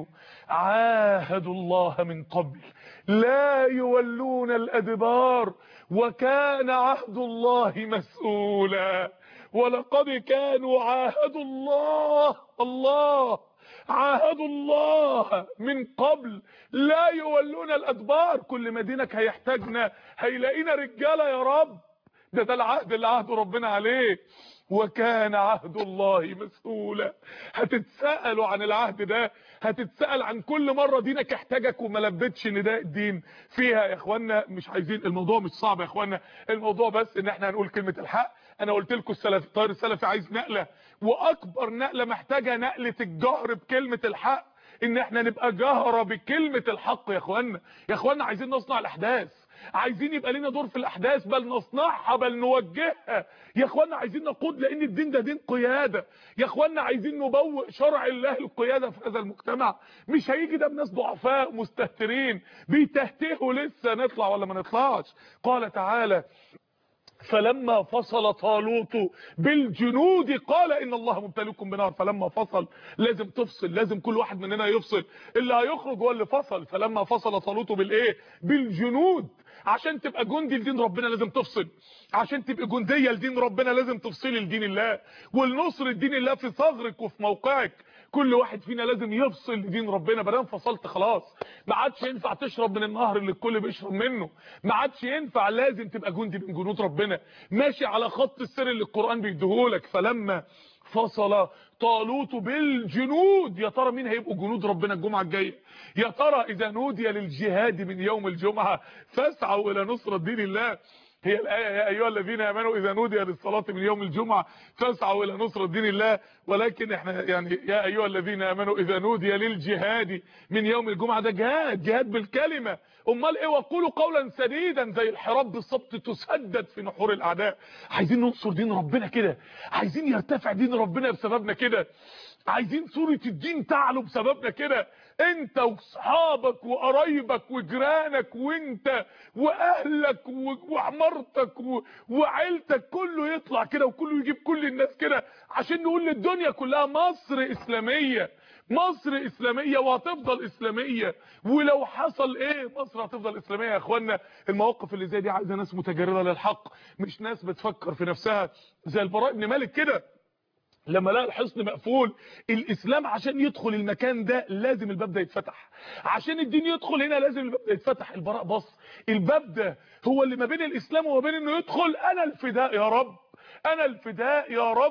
عاهدوا الله من قبل لا يولون الأدبار وكان عهد الله مسؤولا ولقد كانوا عاهدوا الله الله عاهدوا الله من قبل لا يولون الأدبار كل ما دينك هيحتاجنا هيلاقينا رجالة يا رب ده ده العهد اللي عهده ربنا عليه وكان عهد الله مسؤولا هتتسألوا عن العهد ده هتتسأل عن كل مرة دينك احتاجك وما لبتش نداء الدين فيها يا اخوانا مش عايزين الموضوع مش صعب يا اخوانا الموضوع بس ان احنا هنقول كلمة الحق انا قلت لكم السلف الطير السلفي عايز نقلة واكبر نقلة محتاجة نقلة الجهر بكلمة الحق ان احنا نبقى جهرة بكلمة الحق يا اخوانا يا اخوانا عايزين نصنع الاحداث عايزين يبقى لنا دور في الاحداث بل نصنعها بل نوجهها يا اخوانا عايزين نقود لان الدين ده دين قياده يا اخوانا عايزين نبوء شرع الله القياده في هذا المجتمع مش هيجي ده بناس ضعفاء مستهترين بيتهتهوا لسه نطلع ولا ما نطلعش قال تعالى فلما فصل طالوت بالجنود قال ان الله مبتليكم بنار فلما فصل لازم تفصل لازم كل واحد مننا يفصل اللي هيخرج هو اللي فصل فلما فصل طالوت بالايه بالجنود عشان تبقى جندي لدين ربنا لازم تفصل عشان تبقى جنديه لدين ربنا لازم تفصلي لدين الله والنصر لدين الله في ثغرك وفي موقعك كل واحد فينا لازم يفصل لدين ربنا ما دام فصلت خلاص ما عادش ينفع تشرب من النهر اللي الكل بيشرب منه ما عادش ينفع لازم تبقى جندي من جنود ربنا ماشي على خط السر اللي القرآن بيديهولك فلما فصل طالوت بالجنود يا ترى مين هيبقوا جنود ربنا الجمعه الجايه يا ترى اذا نودي للجهاد من يوم الجمعه فاسعوا الى نصره دين الله هي الآية يا أيها الذين آمنوا إذا نودي للصلاة من يوم الجمعة فاسعوا إلى نصرة دين الله ولكن احنا يعني يا أيها الذين آمنوا إذا نودي للجهاد من يوم الجمعة ده جهاد جهاد بالكلمة أمال إيه وقولوا قولا سديدا زي الحراب بالظبط تسدد في نحور الأعداء عايزين ننصر دين ربنا كده عايزين يرتفع دين ربنا بسببنا كده عايزين صورة الدين تعلو بسببنا كده انت واصحابك وقرايبك وجيرانك وانت واهلك وعمارتك وعيلتك كله يطلع كده وكله يجيب كل الناس كده عشان نقول للدنيا كلها مصر اسلاميه مصر اسلاميه وهتفضل اسلاميه ولو حصل ايه مصر هتفضل اسلاميه يا اخوانا المواقف اللي زي دي عايزه ناس متجرده للحق مش ناس بتفكر في نفسها زي البراء بن مالك كده لما لقى الحصن مقفول الاسلام عشان يدخل المكان ده لازم الباب ده يتفتح عشان الدين يدخل هنا لازم الباب ده يتفتح البراء بص الباب ده هو اللي ما بين الاسلام وما بين انه يدخل انا الفداء يا رب انا الفداء يا رب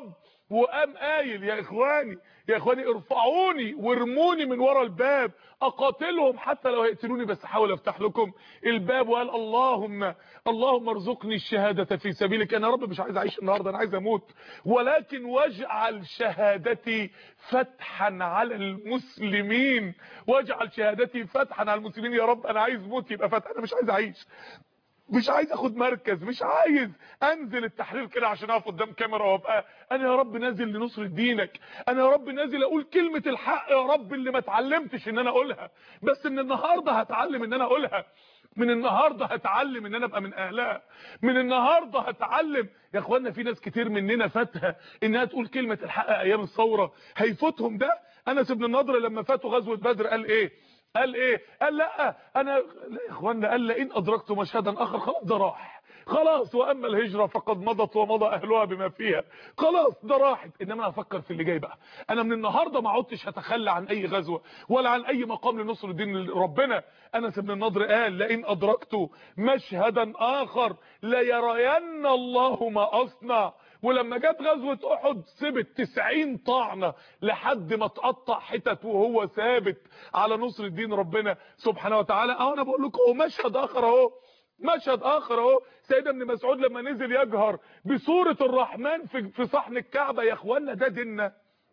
وقام قايل يا اخواني يا اخواني ارفعوني وارموني من ورا الباب اقاتلهم حتى لو هيقتلوني بس احاول افتح لكم الباب وقال اللهم اللهم ارزقني الشهاده في سبيلك انا يا رب مش عايز اعيش النهارده انا عايز اموت ولكن واجعل شهادتي فتحا على المسلمين واجعل شهادتي فتحا على المسلمين يا رب انا عايز موت يبقى فتح انا مش عايز اعيش مش عايز اخد مركز مش عايز انزل التحرير كده عشان اقف قدام كاميرا وابقى انا يا رب نازل لنصر دينك انا يا رب نازل اقول كلمة الحق يا رب اللي ما اتعلمتش ان انا اقولها بس من النهارده هتعلم ان انا اقولها من النهارده هتعلم ان انا ابقى من اهلها من النهارده هتعلم يا اخوانا في ناس كتير مننا فاتها انها تقول كلمة الحق ايام الثوره هيفوتهم ده انس بن النضر لما فاتوا غزوه بدر قال ايه قال ايه قال لا انا لا يا اخوانا قال لئن ادركت مشهدا اخر خلاص ده راح خلاص واما الهجره فقد مضت ومضى اهلها بما فيها خلاص ده راحت انما افكر في اللي جاي بقى انا من النهارده ما عدتش هتخلى عن اي غزوه ولا عن اي مقام لنصر الدين ربنا انس بن النضر قال لئن ادركت مشهدا اخر ليرين الله ما اصنع ولما جت غزوه احد سبت 90 طعنه لحد ما اتقطع حتت وهو ثابت على نصر الدين ربنا سبحانه وتعالى اهو انا بقول لكم هو مشهد اخر اهو مشهد اخر اهو سيدنا ابن مسعود لما نزل يجهر بسوره الرحمن في في صحن الكعبه يا اخوانا ده ديننا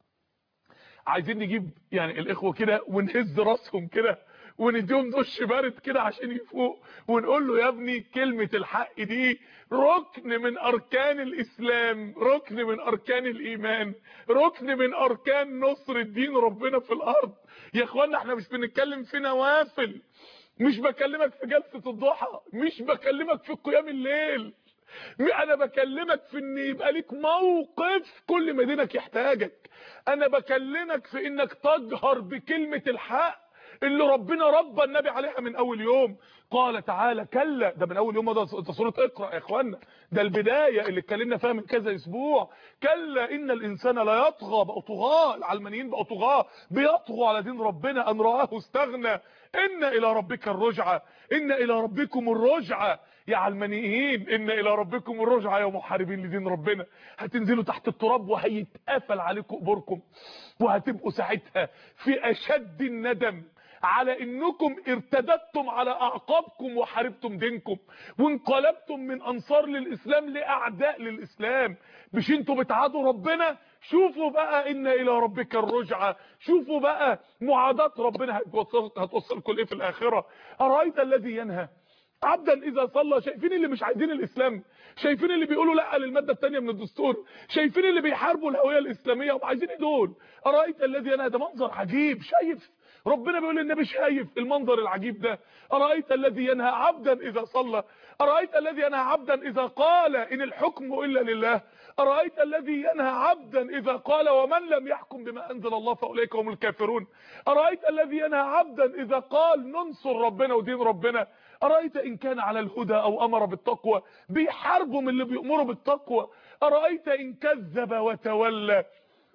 عايزين نجيب يعني الاخوه كده ونهز راسهم كده ونديهم دش بارد كده عشان يفوق ونقول له يا ابني كلمة الحق دي ركن من اركان الاسلام ركن من اركان الايمان ركن من اركان نصر الدين ربنا في الارض يا اخوانا احنا مش بنتكلم في نوافل مش بكلمك في جلسة الضحى مش بكلمك في قيام الليل انا بكلمك في ان يبقى ليك موقف كل ما دينك يحتاجك انا بكلمك في انك تجهر بكلمة الحق اللي ربنا ربى النبي عليها من اول يوم قال تعالى كلا ده من اول يوم ده سوره اقرا يا اخوانا ده البدايه اللي اتكلمنا فيها من كذا اسبوع كلا ان الانسان لا يطغى بقوا طغاه العلمانيين بقوا طغاه بيطغوا على دين ربنا ان راه استغنى ان الى ربك الرجعه ان الى ربكم الرجعه يا علمانيين ان الى ربكم الرجعه يا محاربين لدين ربنا هتنزلوا تحت التراب وهيتقفل عليكم قبوركم وهتبقوا ساعتها في اشد الندم على انكم ارتدتم على اعقابكم وحاربتم دينكم وانقلبتم من انصار للاسلام لاعداء للاسلام مش انتوا بتعادوا ربنا شوفوا بقى ان الى ربك الرجعه شوفوا بقى معاداه ربنا هتوصلكم هتوصلكم لايه في الاخره ارايت الذي ينهى عبدا اذا صلى شايفين اللي مش عايزين الاسلام شايفين اللي بيقولوا لا للماده الثانيه من الدستور شايفين اللي بيحاربوا الهويه الاسلاميه وعايزين ايه دول ارايت الذي ينهى ده منظر عجيب شايف ربنا بيقول للنبي شايف المنظر العجيب ده ارايت الذي ينهى عبدا اذا صلى ارايت الذي ينهى عبدا اذا قال ان الحكم الا لله ارايت الذي ينهى عبدا اذا قال ومن لم يحكم بما انزل الله فاولئك هم الكافرون ارايت الذي ينهى عبدا اذا قال ننصر ربنا ودين ربنا ارايت ان كان على الهدى او امر بالتقوى بيحاربوا من اللي بيامروا بالتقوى ارايت ان كذب وتولى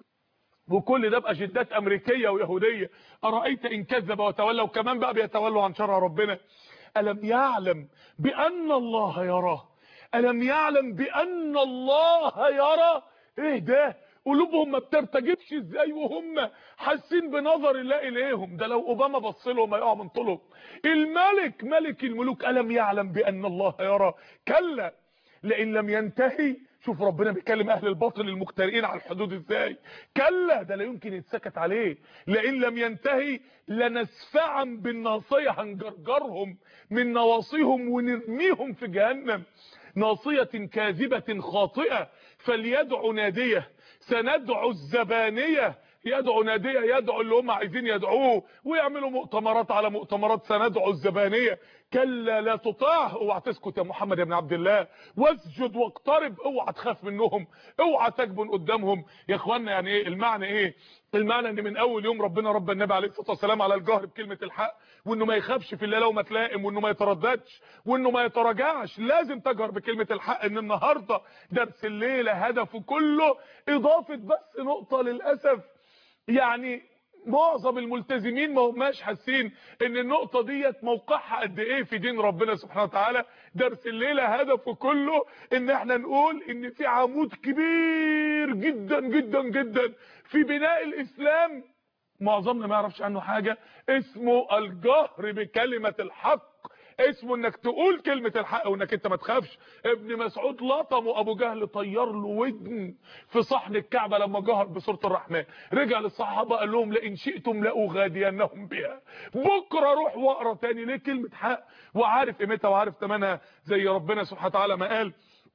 وكل ده باجندات امريكيه ويهوديه ارايت ان كذب وتولى وكمان بقى بيتولوا عن شرع ربنا الم يعلم بان الله يراه الم يعلم بان الله يرى ايه ده قلوبهم ما بترتجفش ازاي وهم حاسين بنظر الله اليهم ده لو اوباما بص لهم هيقع من طولهم الملك ملك الملوك الم يعلم بان الله يرى كلا لئن لم ينتهي شوف ربنا بيكلم اهل الباطل المخترئين على الحدود ازاي كلا ده لا يمكن يتسكت عليه لئن لم ينتهي لنسفعا بالناصيه هنجرجرهم من نواصيهم ونرميهم في جهنم ناصيه كاذبه خاطئه فليدع ناديه سندعو الزبانيه يدعو ناديه يدعو اللي هم عايزين يدعوه ويعملوا مؤتمرات على مؤتمرات سندعو الزبانيه كلا لا تطاعه اوعى تسكت يا محمد يا ابن عبد الله واسجد واقترب اوعى تخاف منهم اوعى تجبن قدامهم يا اخوانا يعني ايه المعنى ايه المعنى ان من اول يوم ربنا رب النبي عليه الصلاه والسلام على الجهر بكلمه الحق وانه ما يخافش في الله لو ما تلائم وانه ما يترددش وانه ما يتراجعش لازم تجهر بكلمه الحق ان النهارده درس الليله هدفه كله اضافه بس نقطه للاسف يعني معظم الملتزمين ما هماش حاسين ان النقطة ديت موقعها قد ايه في دين ربنا سبحانه وتعالى درس الليلة هدفه كله ان احنا نقول ان في عمود كبير جدا جدا جدا في بناء الاسلام معظمنا ما يعرفش عنه حاجة اسمه الجهر بكلمة الحق اسمه انك تقول كلمة الحق وانك انت ما تخافش ابن مسعود لطمه ابو جهل طير له ودن في صحن الكعبة لما جهر بسورة الرحمن رجع للصحابة قال لهم لئن شئتم لاغادينهم بها بكرة روح واقرا تاني ليه كلمة حق وعارف قيمتها وعارف ثمنها زي ربنا سبحانه وتعالى ما قال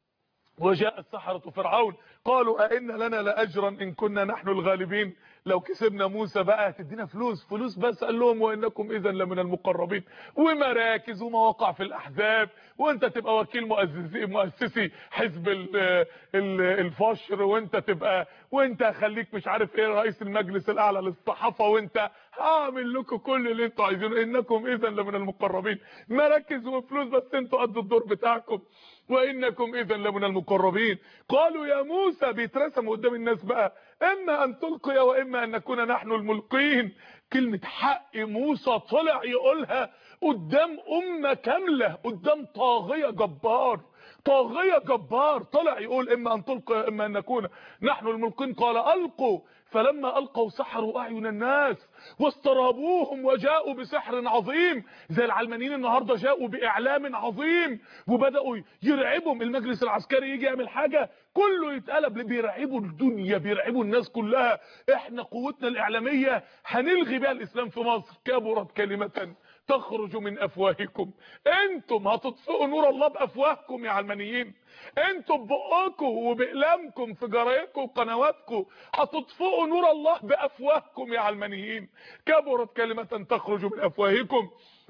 وجاء السحرة فرعون قالوا أئن لنا لأجرا إن كنا نحن الغالبين لو كسبنا موسى بقى هتدينا فلوس فلوس بس قال لهم وإنكم إذا لمن المقربين ومراكز ومواقع في الأحزاب وانت تبقى وكيل مؤسسي, مؤسسي حزب ال ال الفشر وانت تبقى وانت خليك مش عارف ايه رئيس المجلس الأعلى للصحافة وانت هعمل لكم كل اللي انتوا عايزينه إنكم إذا لمن المقربين مراكز وفلوس بس انتوا قد الدور بتاعكم وانكم اذا لمن المقربين قالوا يا موسى بيترسموا قدام الناس بقى اما ان تلقي واما ان نكون نحن الملقين كلمة حق موسى طلع يقولها قدام امة كاملة قدام طاغية جبار طاغية جبار طلع يقول اما ان تلقي اما ان نكون نحن الملقين قال القوا فلما القوا سحروا اعين الناس واسترابوهم وجاءوا بسحر عظيم زي العلمانيين النهارده جاءوا باعلام عظيم وبداوا يرعبهم المجلس العسكري يجي يعمل حاجه كله يتقلب بيرعبوا الدنيا بيرعبوا الناس كلها احنا قوتنا الاعلاميه هنلغي بيها الاسلام في مصر كبرت كلمه تخرج من افواهكم انتم هتطفئوا نور الله بافواهكم يا علمانيين انتم ببقكم وبقلامكم في جرايدكم وقنواتكم هتطفئوا نور الله بافواهكم يا علمانيين كبرت كلمه تخرج من افواهكم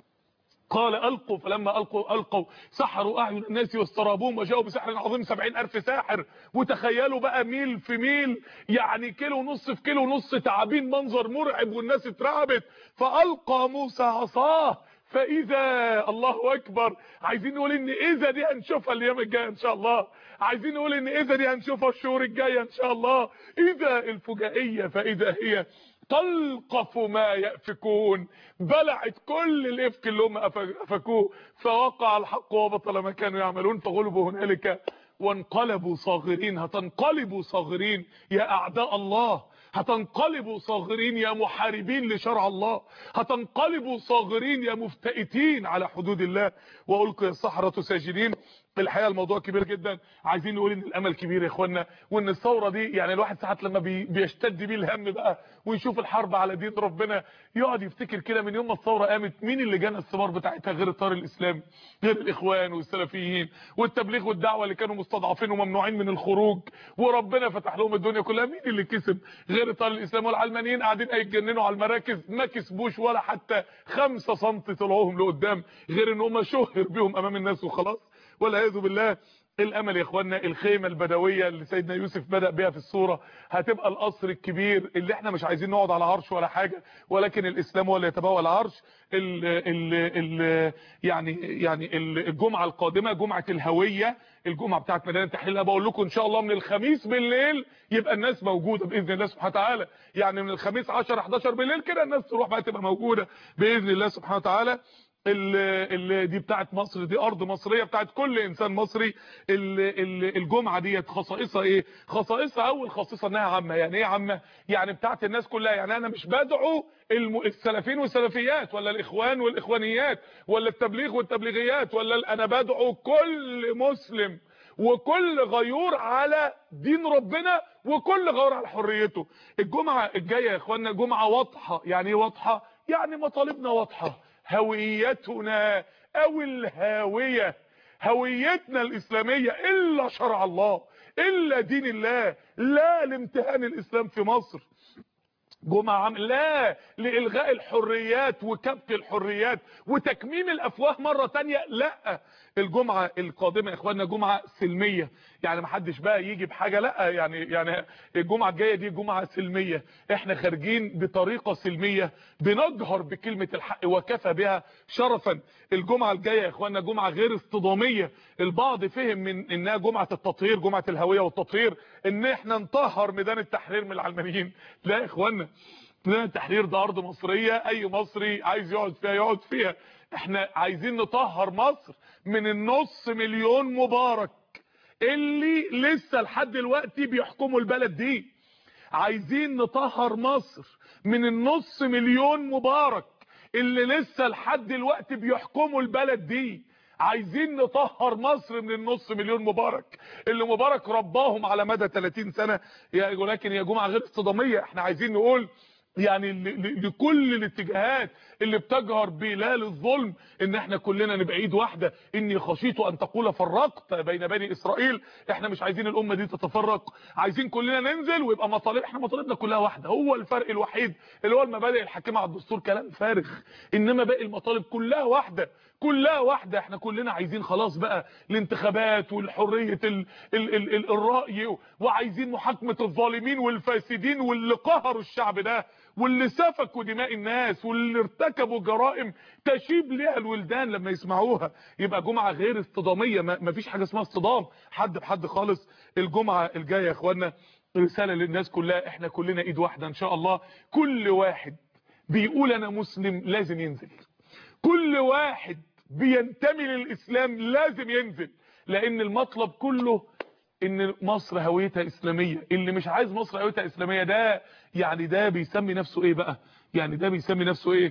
قال ألقوا فلما ألقوا ألقوا سحروا أعين الناس واسترابوهم وجاءوا بسحر عظيم سبعين ألف ساحر وتخيلوا بقى ميل في ميل يعني كيلو ونص في كيلو ونص تعابين منظر مرعب والناس اترعبت فألقى موسى عصاه فاذا الله اكبر عايزين نقول ان اذا دي هنشوفها الايام الجايه ان شاء الله عايزين نقول ان اذا دي هنشوفها الشهور الجايه ان شاء الله اذا الفجائيه فاذا هي تلقف ما يأفكون بلعت كل الافك اللي هم افكوه فوقع الحق وبطل ما كانوا يعملون فغلبوا هنالك وانقلبوا صاغرين هتنقلبوا صاغرين يا اعداء الله هتنقلبوا صاغرين يا محاربين لشرع الله هتنقلبوا صاغرين يا مفتئتين على حدود الله والقي السحرة ساجدين الحقيقه الموضوع كبير جدا عايزين نقول ان الامل كبير يا اخوانا وان الثوره دي يعني الواحد ساعات لما بي بيشتد بيه الهم بقى ويشوف الحرب على دين ربنا يقعد يفتكر كده من يوم ما الثوره قامت مين اللي جانا الثمار بتاعتها غير الطار الاسلامي غير الاخوان والسلفيين والتبليغ والدعوه اللي كانوا مستضعفين وممنوعين من الخروج وربنا فتح لهم الدنيا كلها مين اللي كسب غير الطار الاسلامي والعلمانيين قاعدين هيتجننوا على المراكز ما كسبوش ولا حتى 5 سم طلعوهم لقدام غير ان هم شهر بيهم امام الناس وخلاص والعياذ بالله الامل يا اخوانا الخيمه البدويه اللي سيدنا يوسف بدا بها في الصوره هتبقى القصر الكبير اللي احنا مش عايزين نقعد على عرش ولا حاجه ولكن الاسلام هو اللي يتبوى العرش ال ال ال يعني يعني الجمعه القادمه جمعه الهويه الجمعه بتاعت ميدان التحرير بقول لكم ان شاء الله من الخميس بالليل يبقى الناس موجوده باذن الله سبحانه وتعالى يعني من الخميس 10 11 بالليل كده الناس تروح بقى تبقى موجوده باذن الله سبحانه وتعالى اللي دي بتاعت مصر دي ارض مصريه بتاعت كل انسان مصري الجمعه ديت خصائصها ايه خصائصها اول خصيصه انها عامه يعني ايه عامه يعني بتاعت الناس كلها يعني انا مش بدعو السلفيين والسلفيات ولا الاخوان والاخوانيات ولا التبليغ والتبليغيات ولا انا بدعو كل مسلم وكل غيور على دين ربنا وكل غيور على حريته الجمعه الجايه يا اخوانا جمعه واضحه يعني ايه واضحه يعني مطالبنا واضحه هويتنا او الهاوية هويتنا الاسلامية الا شرع الله الا دين الله لا لامتهان الاسلام في مصر جمعة عام لا لإلغاء الحريات وكبت الحريات وتكميم الأفواه مرة تانية لا الجمعة القادمة يا إخواننا جمعة سلمية يعني ما حدش بقى يجي بحاجة لا يعني يعني الجمعة الجاية دي جمعة سلمية احنا خارجين بطريقة سلمية بنجهر بكلمة الحق وكفى بها شرفا الجمعة الجاية يا إخواننا جمعة غير اصطدامية البعض فهم من انها جمعة التطهير جمعة الهوية والتطهير ان احنا نطهر ميدان التحرير من العلمانيين لا يا إخواننا ميدان التحرير ده ارض مصريه اي مصري عايز يقعد فيها يقعد فيها احنا عايزين نطهر مصر من النص مليون مبارك اللي لسه لحد دلوقتي بيحكموا البلد دي عايزين نطهر مصر من النص مليون مبارك اللي لسه لحد دلوقتي بيحكموا البلد دي عايزين نطهر مصر من النص مليون مبارك اللي مبارك رباهم على مدى 30 سنة ولكن يا جماعة غير اصطدامية احنا عايزين نقول يعني لكل الاتجاهات اللي بتجهر بلال الظلم ان احنا كلنا نبقى ايد واحده اني خشيت ان تقول فرقت بين بني اسرائيل احنا مش عايزين الامه دي تتفرق عايزين كلنا ننزل ويبقى مطالب احنا مطالبنا كلها واحده هو الفرق الوحيد اللي هو المبادئ الحاكمه على الدستور كلام فارغ انما باقي المطالب كلها واحده كلها واحده احنا كلنا عايزين خلاص بقى الانتخابات والحريه ال ال ال ال الراي وعايزين محاكمه الظالمين والفاسدين واللي قهروا الشعب ده واللي سفكوا دماء الناس واللي ارتكبوا جرائم تشيب ليها الولدان لما يسمعوها يبقى جمعه غير اصطداميه ما فيش حاجه اسمها اصطدام حد بحد خالص الجمعه الجايه يا اخوانا رساله للناس كلها احنا كلنا ايد واحده ان شاء الله كل واحد بيقول انا مسلم لازم ينزل كل واحد بينتمي للاسلام لازم ينزل لان المطلب كله ان مصر هويتها اسلاميه اللي مش عايز مصر هويتها اسلاميه ده يعني ده بيسمي نفسه ايه بقى يعني ده بيسمي نفسه ايه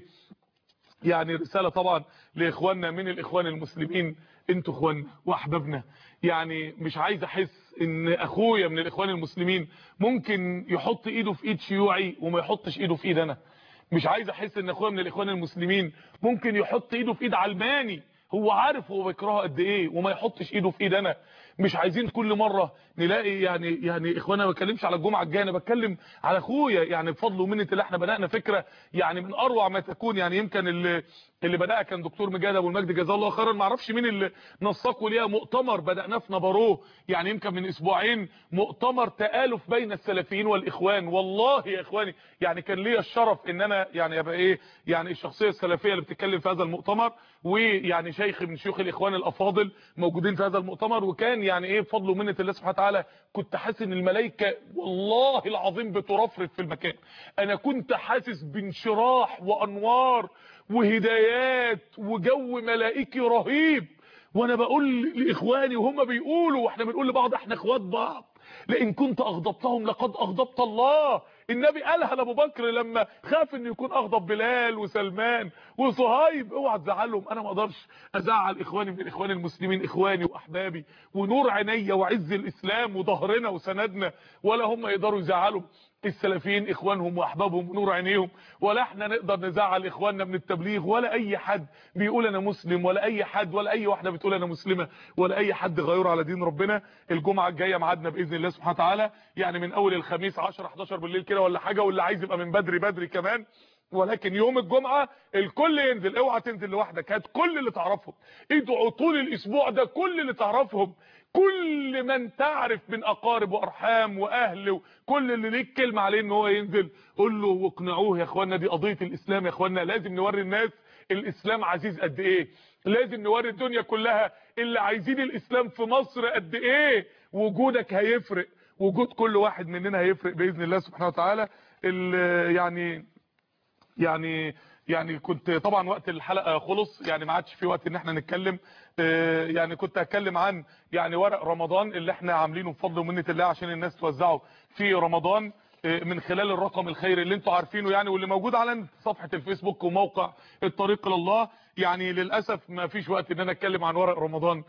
يعني رساله طبعا لاخواننا من الاخوان المسلمين انتوا اخواننا واحبابنا يعني مش عايز احس ان اخويا من الاخوان المسلمين ممكن يحط ايده في ايد شيوعي وما يحطش ايده في ايد انا مش عايز احس ان اخويا من الاخوان المسلمين ممكن يحط ايده في ايد علماني هو عارف هو بيكرهه قد ايه وما يحطش ايده في ايد انا مش عايزين كل مره نلاقي يعني يعني اخوانا ما بتكلمش على الجمعه الجايه انا بتكلم على اخويا يعني بفضل ومنه اللي احنا بدانا فكره يعني من اروع ما تكون يعني يمكن اللي اللي بداها كان دكتور مجاد ابو المجد جزاه الله خيرا ما اعرفش مين اللي نسقوا ليها مؤتمر بداناه في نبروه يعني يمكن من اسبوعين مؤتمر تآلف بين السلفيين والاخوان والله يا اخواني يعني كان ليا الشرف ان انا يعني ابقى ايه يعني الشخصيه السلفيه اللي بتتكلم في هذا المؤتمر ويعني شيخ من شيوخ الاخوان الافاضل موجودين في هذا المؤتمر وكان يعني ايه بفضل ومنه الله سبحانه وتعالى كنت حاسس ان الملائكه والله العظيم بترفرف في المكان انا كنت حاسس بانشراح وانوار وهدايات وجو ملائكي رهيب وانا بقول لاخواني وهم بيقولوا واحنا بنقول لبعض احنا اخوات بعض لان كنت اغضبتهم لقد اغضبت الله النبي قالها لابو بكر لما خاف انه يكون اغضب بلال وسلمان وصهيب اوعى تزعلهم انا ما اقدرش ازعل اخواني من الاخوان المسلمين اخواني واحبابي ونور عينيا وعز الاسلام وظهرنا وسندنا ولا هم يقدروا يزعلوا السلفيين اخوانهم واحبابهم ونور عينيهم ولا احنا نقدر نزعل اخواننا من التبليغ ولا اي حد بيقول انا مسلم ولا اي حد ولا اي واحده بتقول انا مسلمه ولا اي حد غير على دين ربنا الجمعه الجايه ميعادنا باذن الله سبحانه وتعالى يعني من اول الخميس 10 11 بالليل كده ولا حاجه واللي عايز يبقى من بدري بدري كمان ولكن يوم الجمعة الكل ينزل اوعى تنزل لوحدك هات كل اللي تعرفهم ادعوا طول الاسبوع ده كل اللي تعرفهم كل من تعرف من اقارب وارحام واهل وكل اللي ليك كلمه عليه ان هو ينزل قول له واقنعوه يا اخوانا دي قضيه الاسلام يا اخوانا لازم نوري الناس الاسلام عزيز قد ايه لازم نوري الدنيا كلها اللي عايزين الاسلام في مصر قد ايه وجودك هيفرق وجود كل واحد مننا هيفرق باذن الله سبحانه وتعالى يعني يعني يعني كنت طبعا وقت الحلقه خلص يعني ما عادش في وقت ان احنا نتكلم يعني كنت هتكلم عن يعني ورق رمضان اللي احنا عاملينه بفضل ومنه الله عشان الناس توزعه في رمضان من خلال الرقم الخيري اللي انتوا عارفينه يعني واللي موجود على صفحه الفيسبوك وموقع الطريق الى الله يعني للاسف ما فيش وقت ان انا اتكلم عن ورق رمضان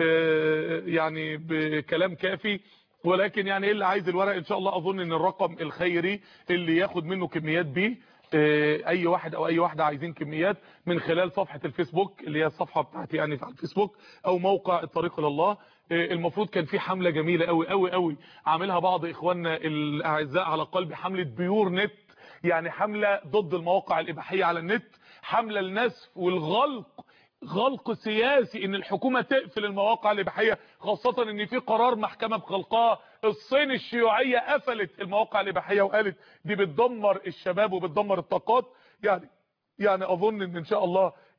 يعني بكلام كافي ولكن يعني اللي عايز الورق ان شاء الله اظن ان الرقم الخيري اللي ياخد منه كميات بيه اي واحد او اي واحده عايزين كميات من خلال صفحه الفيسبوك اللي هي الصفحه بتاعتي يعني على الفيسبوك او موقع الطريق الى الله المفروض كان في حمله جميله قوي قوي قوي عاملها بعض اخواننا الاعزاء على قلب حمله بيور نت يعني حمله ضد المواقع الاباحيه على النت حمله للناس والغلق غلق سياسي ان الحكومه تقفل المواقع الاباحيه خاصه ان في قرار محكمه بغلقها الصين الشيوعيه قفلت المواقع الاباحيه وقالت دي بتدمر الشباب وبتدمر الطاقات يعني يعني اظن ان ان شاء الله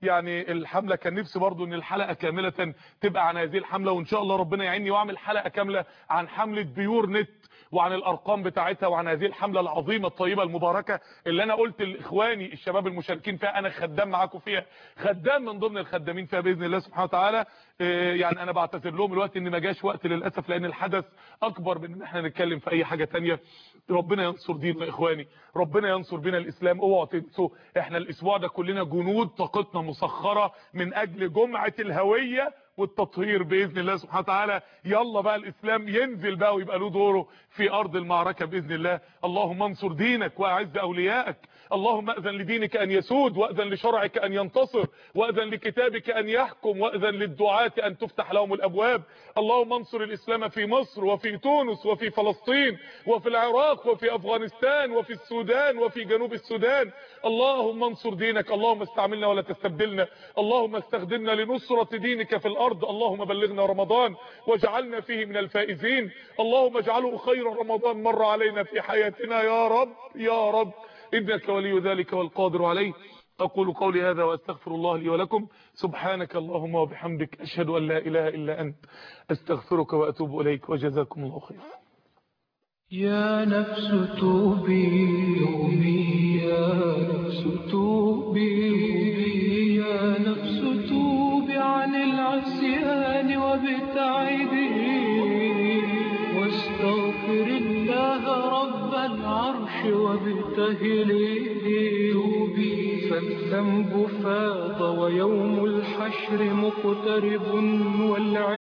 يعني الحملة كان نفسي برضو ان الحلقة كاملة تبقى عن هذه الحملة وان شاء الله ربنا يعيني واعمل حلقة كاملة عن حملة بيور نت وعن الارقام بتاعتها وعن هذه الحملة العظيمة الطيبة المباركة اللي انا قلت لاخواني الشباب المشاركين فيها انا خدام معاكم فيها خدام من ضمن الخدامين فيها باذن الله سبحانه وتعالى يعني انا بعتذر لهم الوقت ان ما جاش وقت للاسف لان الحدث اكبر من ان احنا نتكلم في اي حاجة تانية ربنا ينصر ديننا يا اخواني ربنا ينصر بنا الاسلام اوعوا تنسوا احنا الاسبوع ده كلنا جنود طاقتنا مسخرة من اجل جمعة الهوية والتطهير باذن الله سبحانه وتعالى يلا بقى الاسلام ينزل بقى ويبقى له دوره في ارض المعركه باذن الله اللهم انصر دينك واعز اوليائك اللهم اذن لدينك ان يسود واذن لشرعك ان ينتصر واذن لكتابك ان يحكم واذن للدعاة ان تفتح لهم الابواب اللهم انصر الاسلام في مصر وفي تونس وفي فلسطين وفي العراق وفي افغانستان وفي السودان وفي جنوب السودان اللهم انصر دينك اللهم استعملنا ولا تستبدلنا اللهم استخدمنا لنصرة دينك في الارض اللهم بلغنا رمضان واجعلنا فيه من الفائزين اللهم اجعله خير رمضان مر علينا في حياتنا يا رب يا رب إنك ولي ذلك والقادر عليه أقول قولي هذا وأستغفر الله لي ولكم سبحانك اللهم وبحمدك أشهد أن لا إله إلا أنت أستغفرك وأتوب إليك وجزاكم الله خير يا نفس توبي توبي يا نفس توبي يا نفس توبي عن العصيان وابتعدي واستغفر الله رب العرش وابتهلي توبي فالذنب فاض ويوم الحشر مقترب والعلم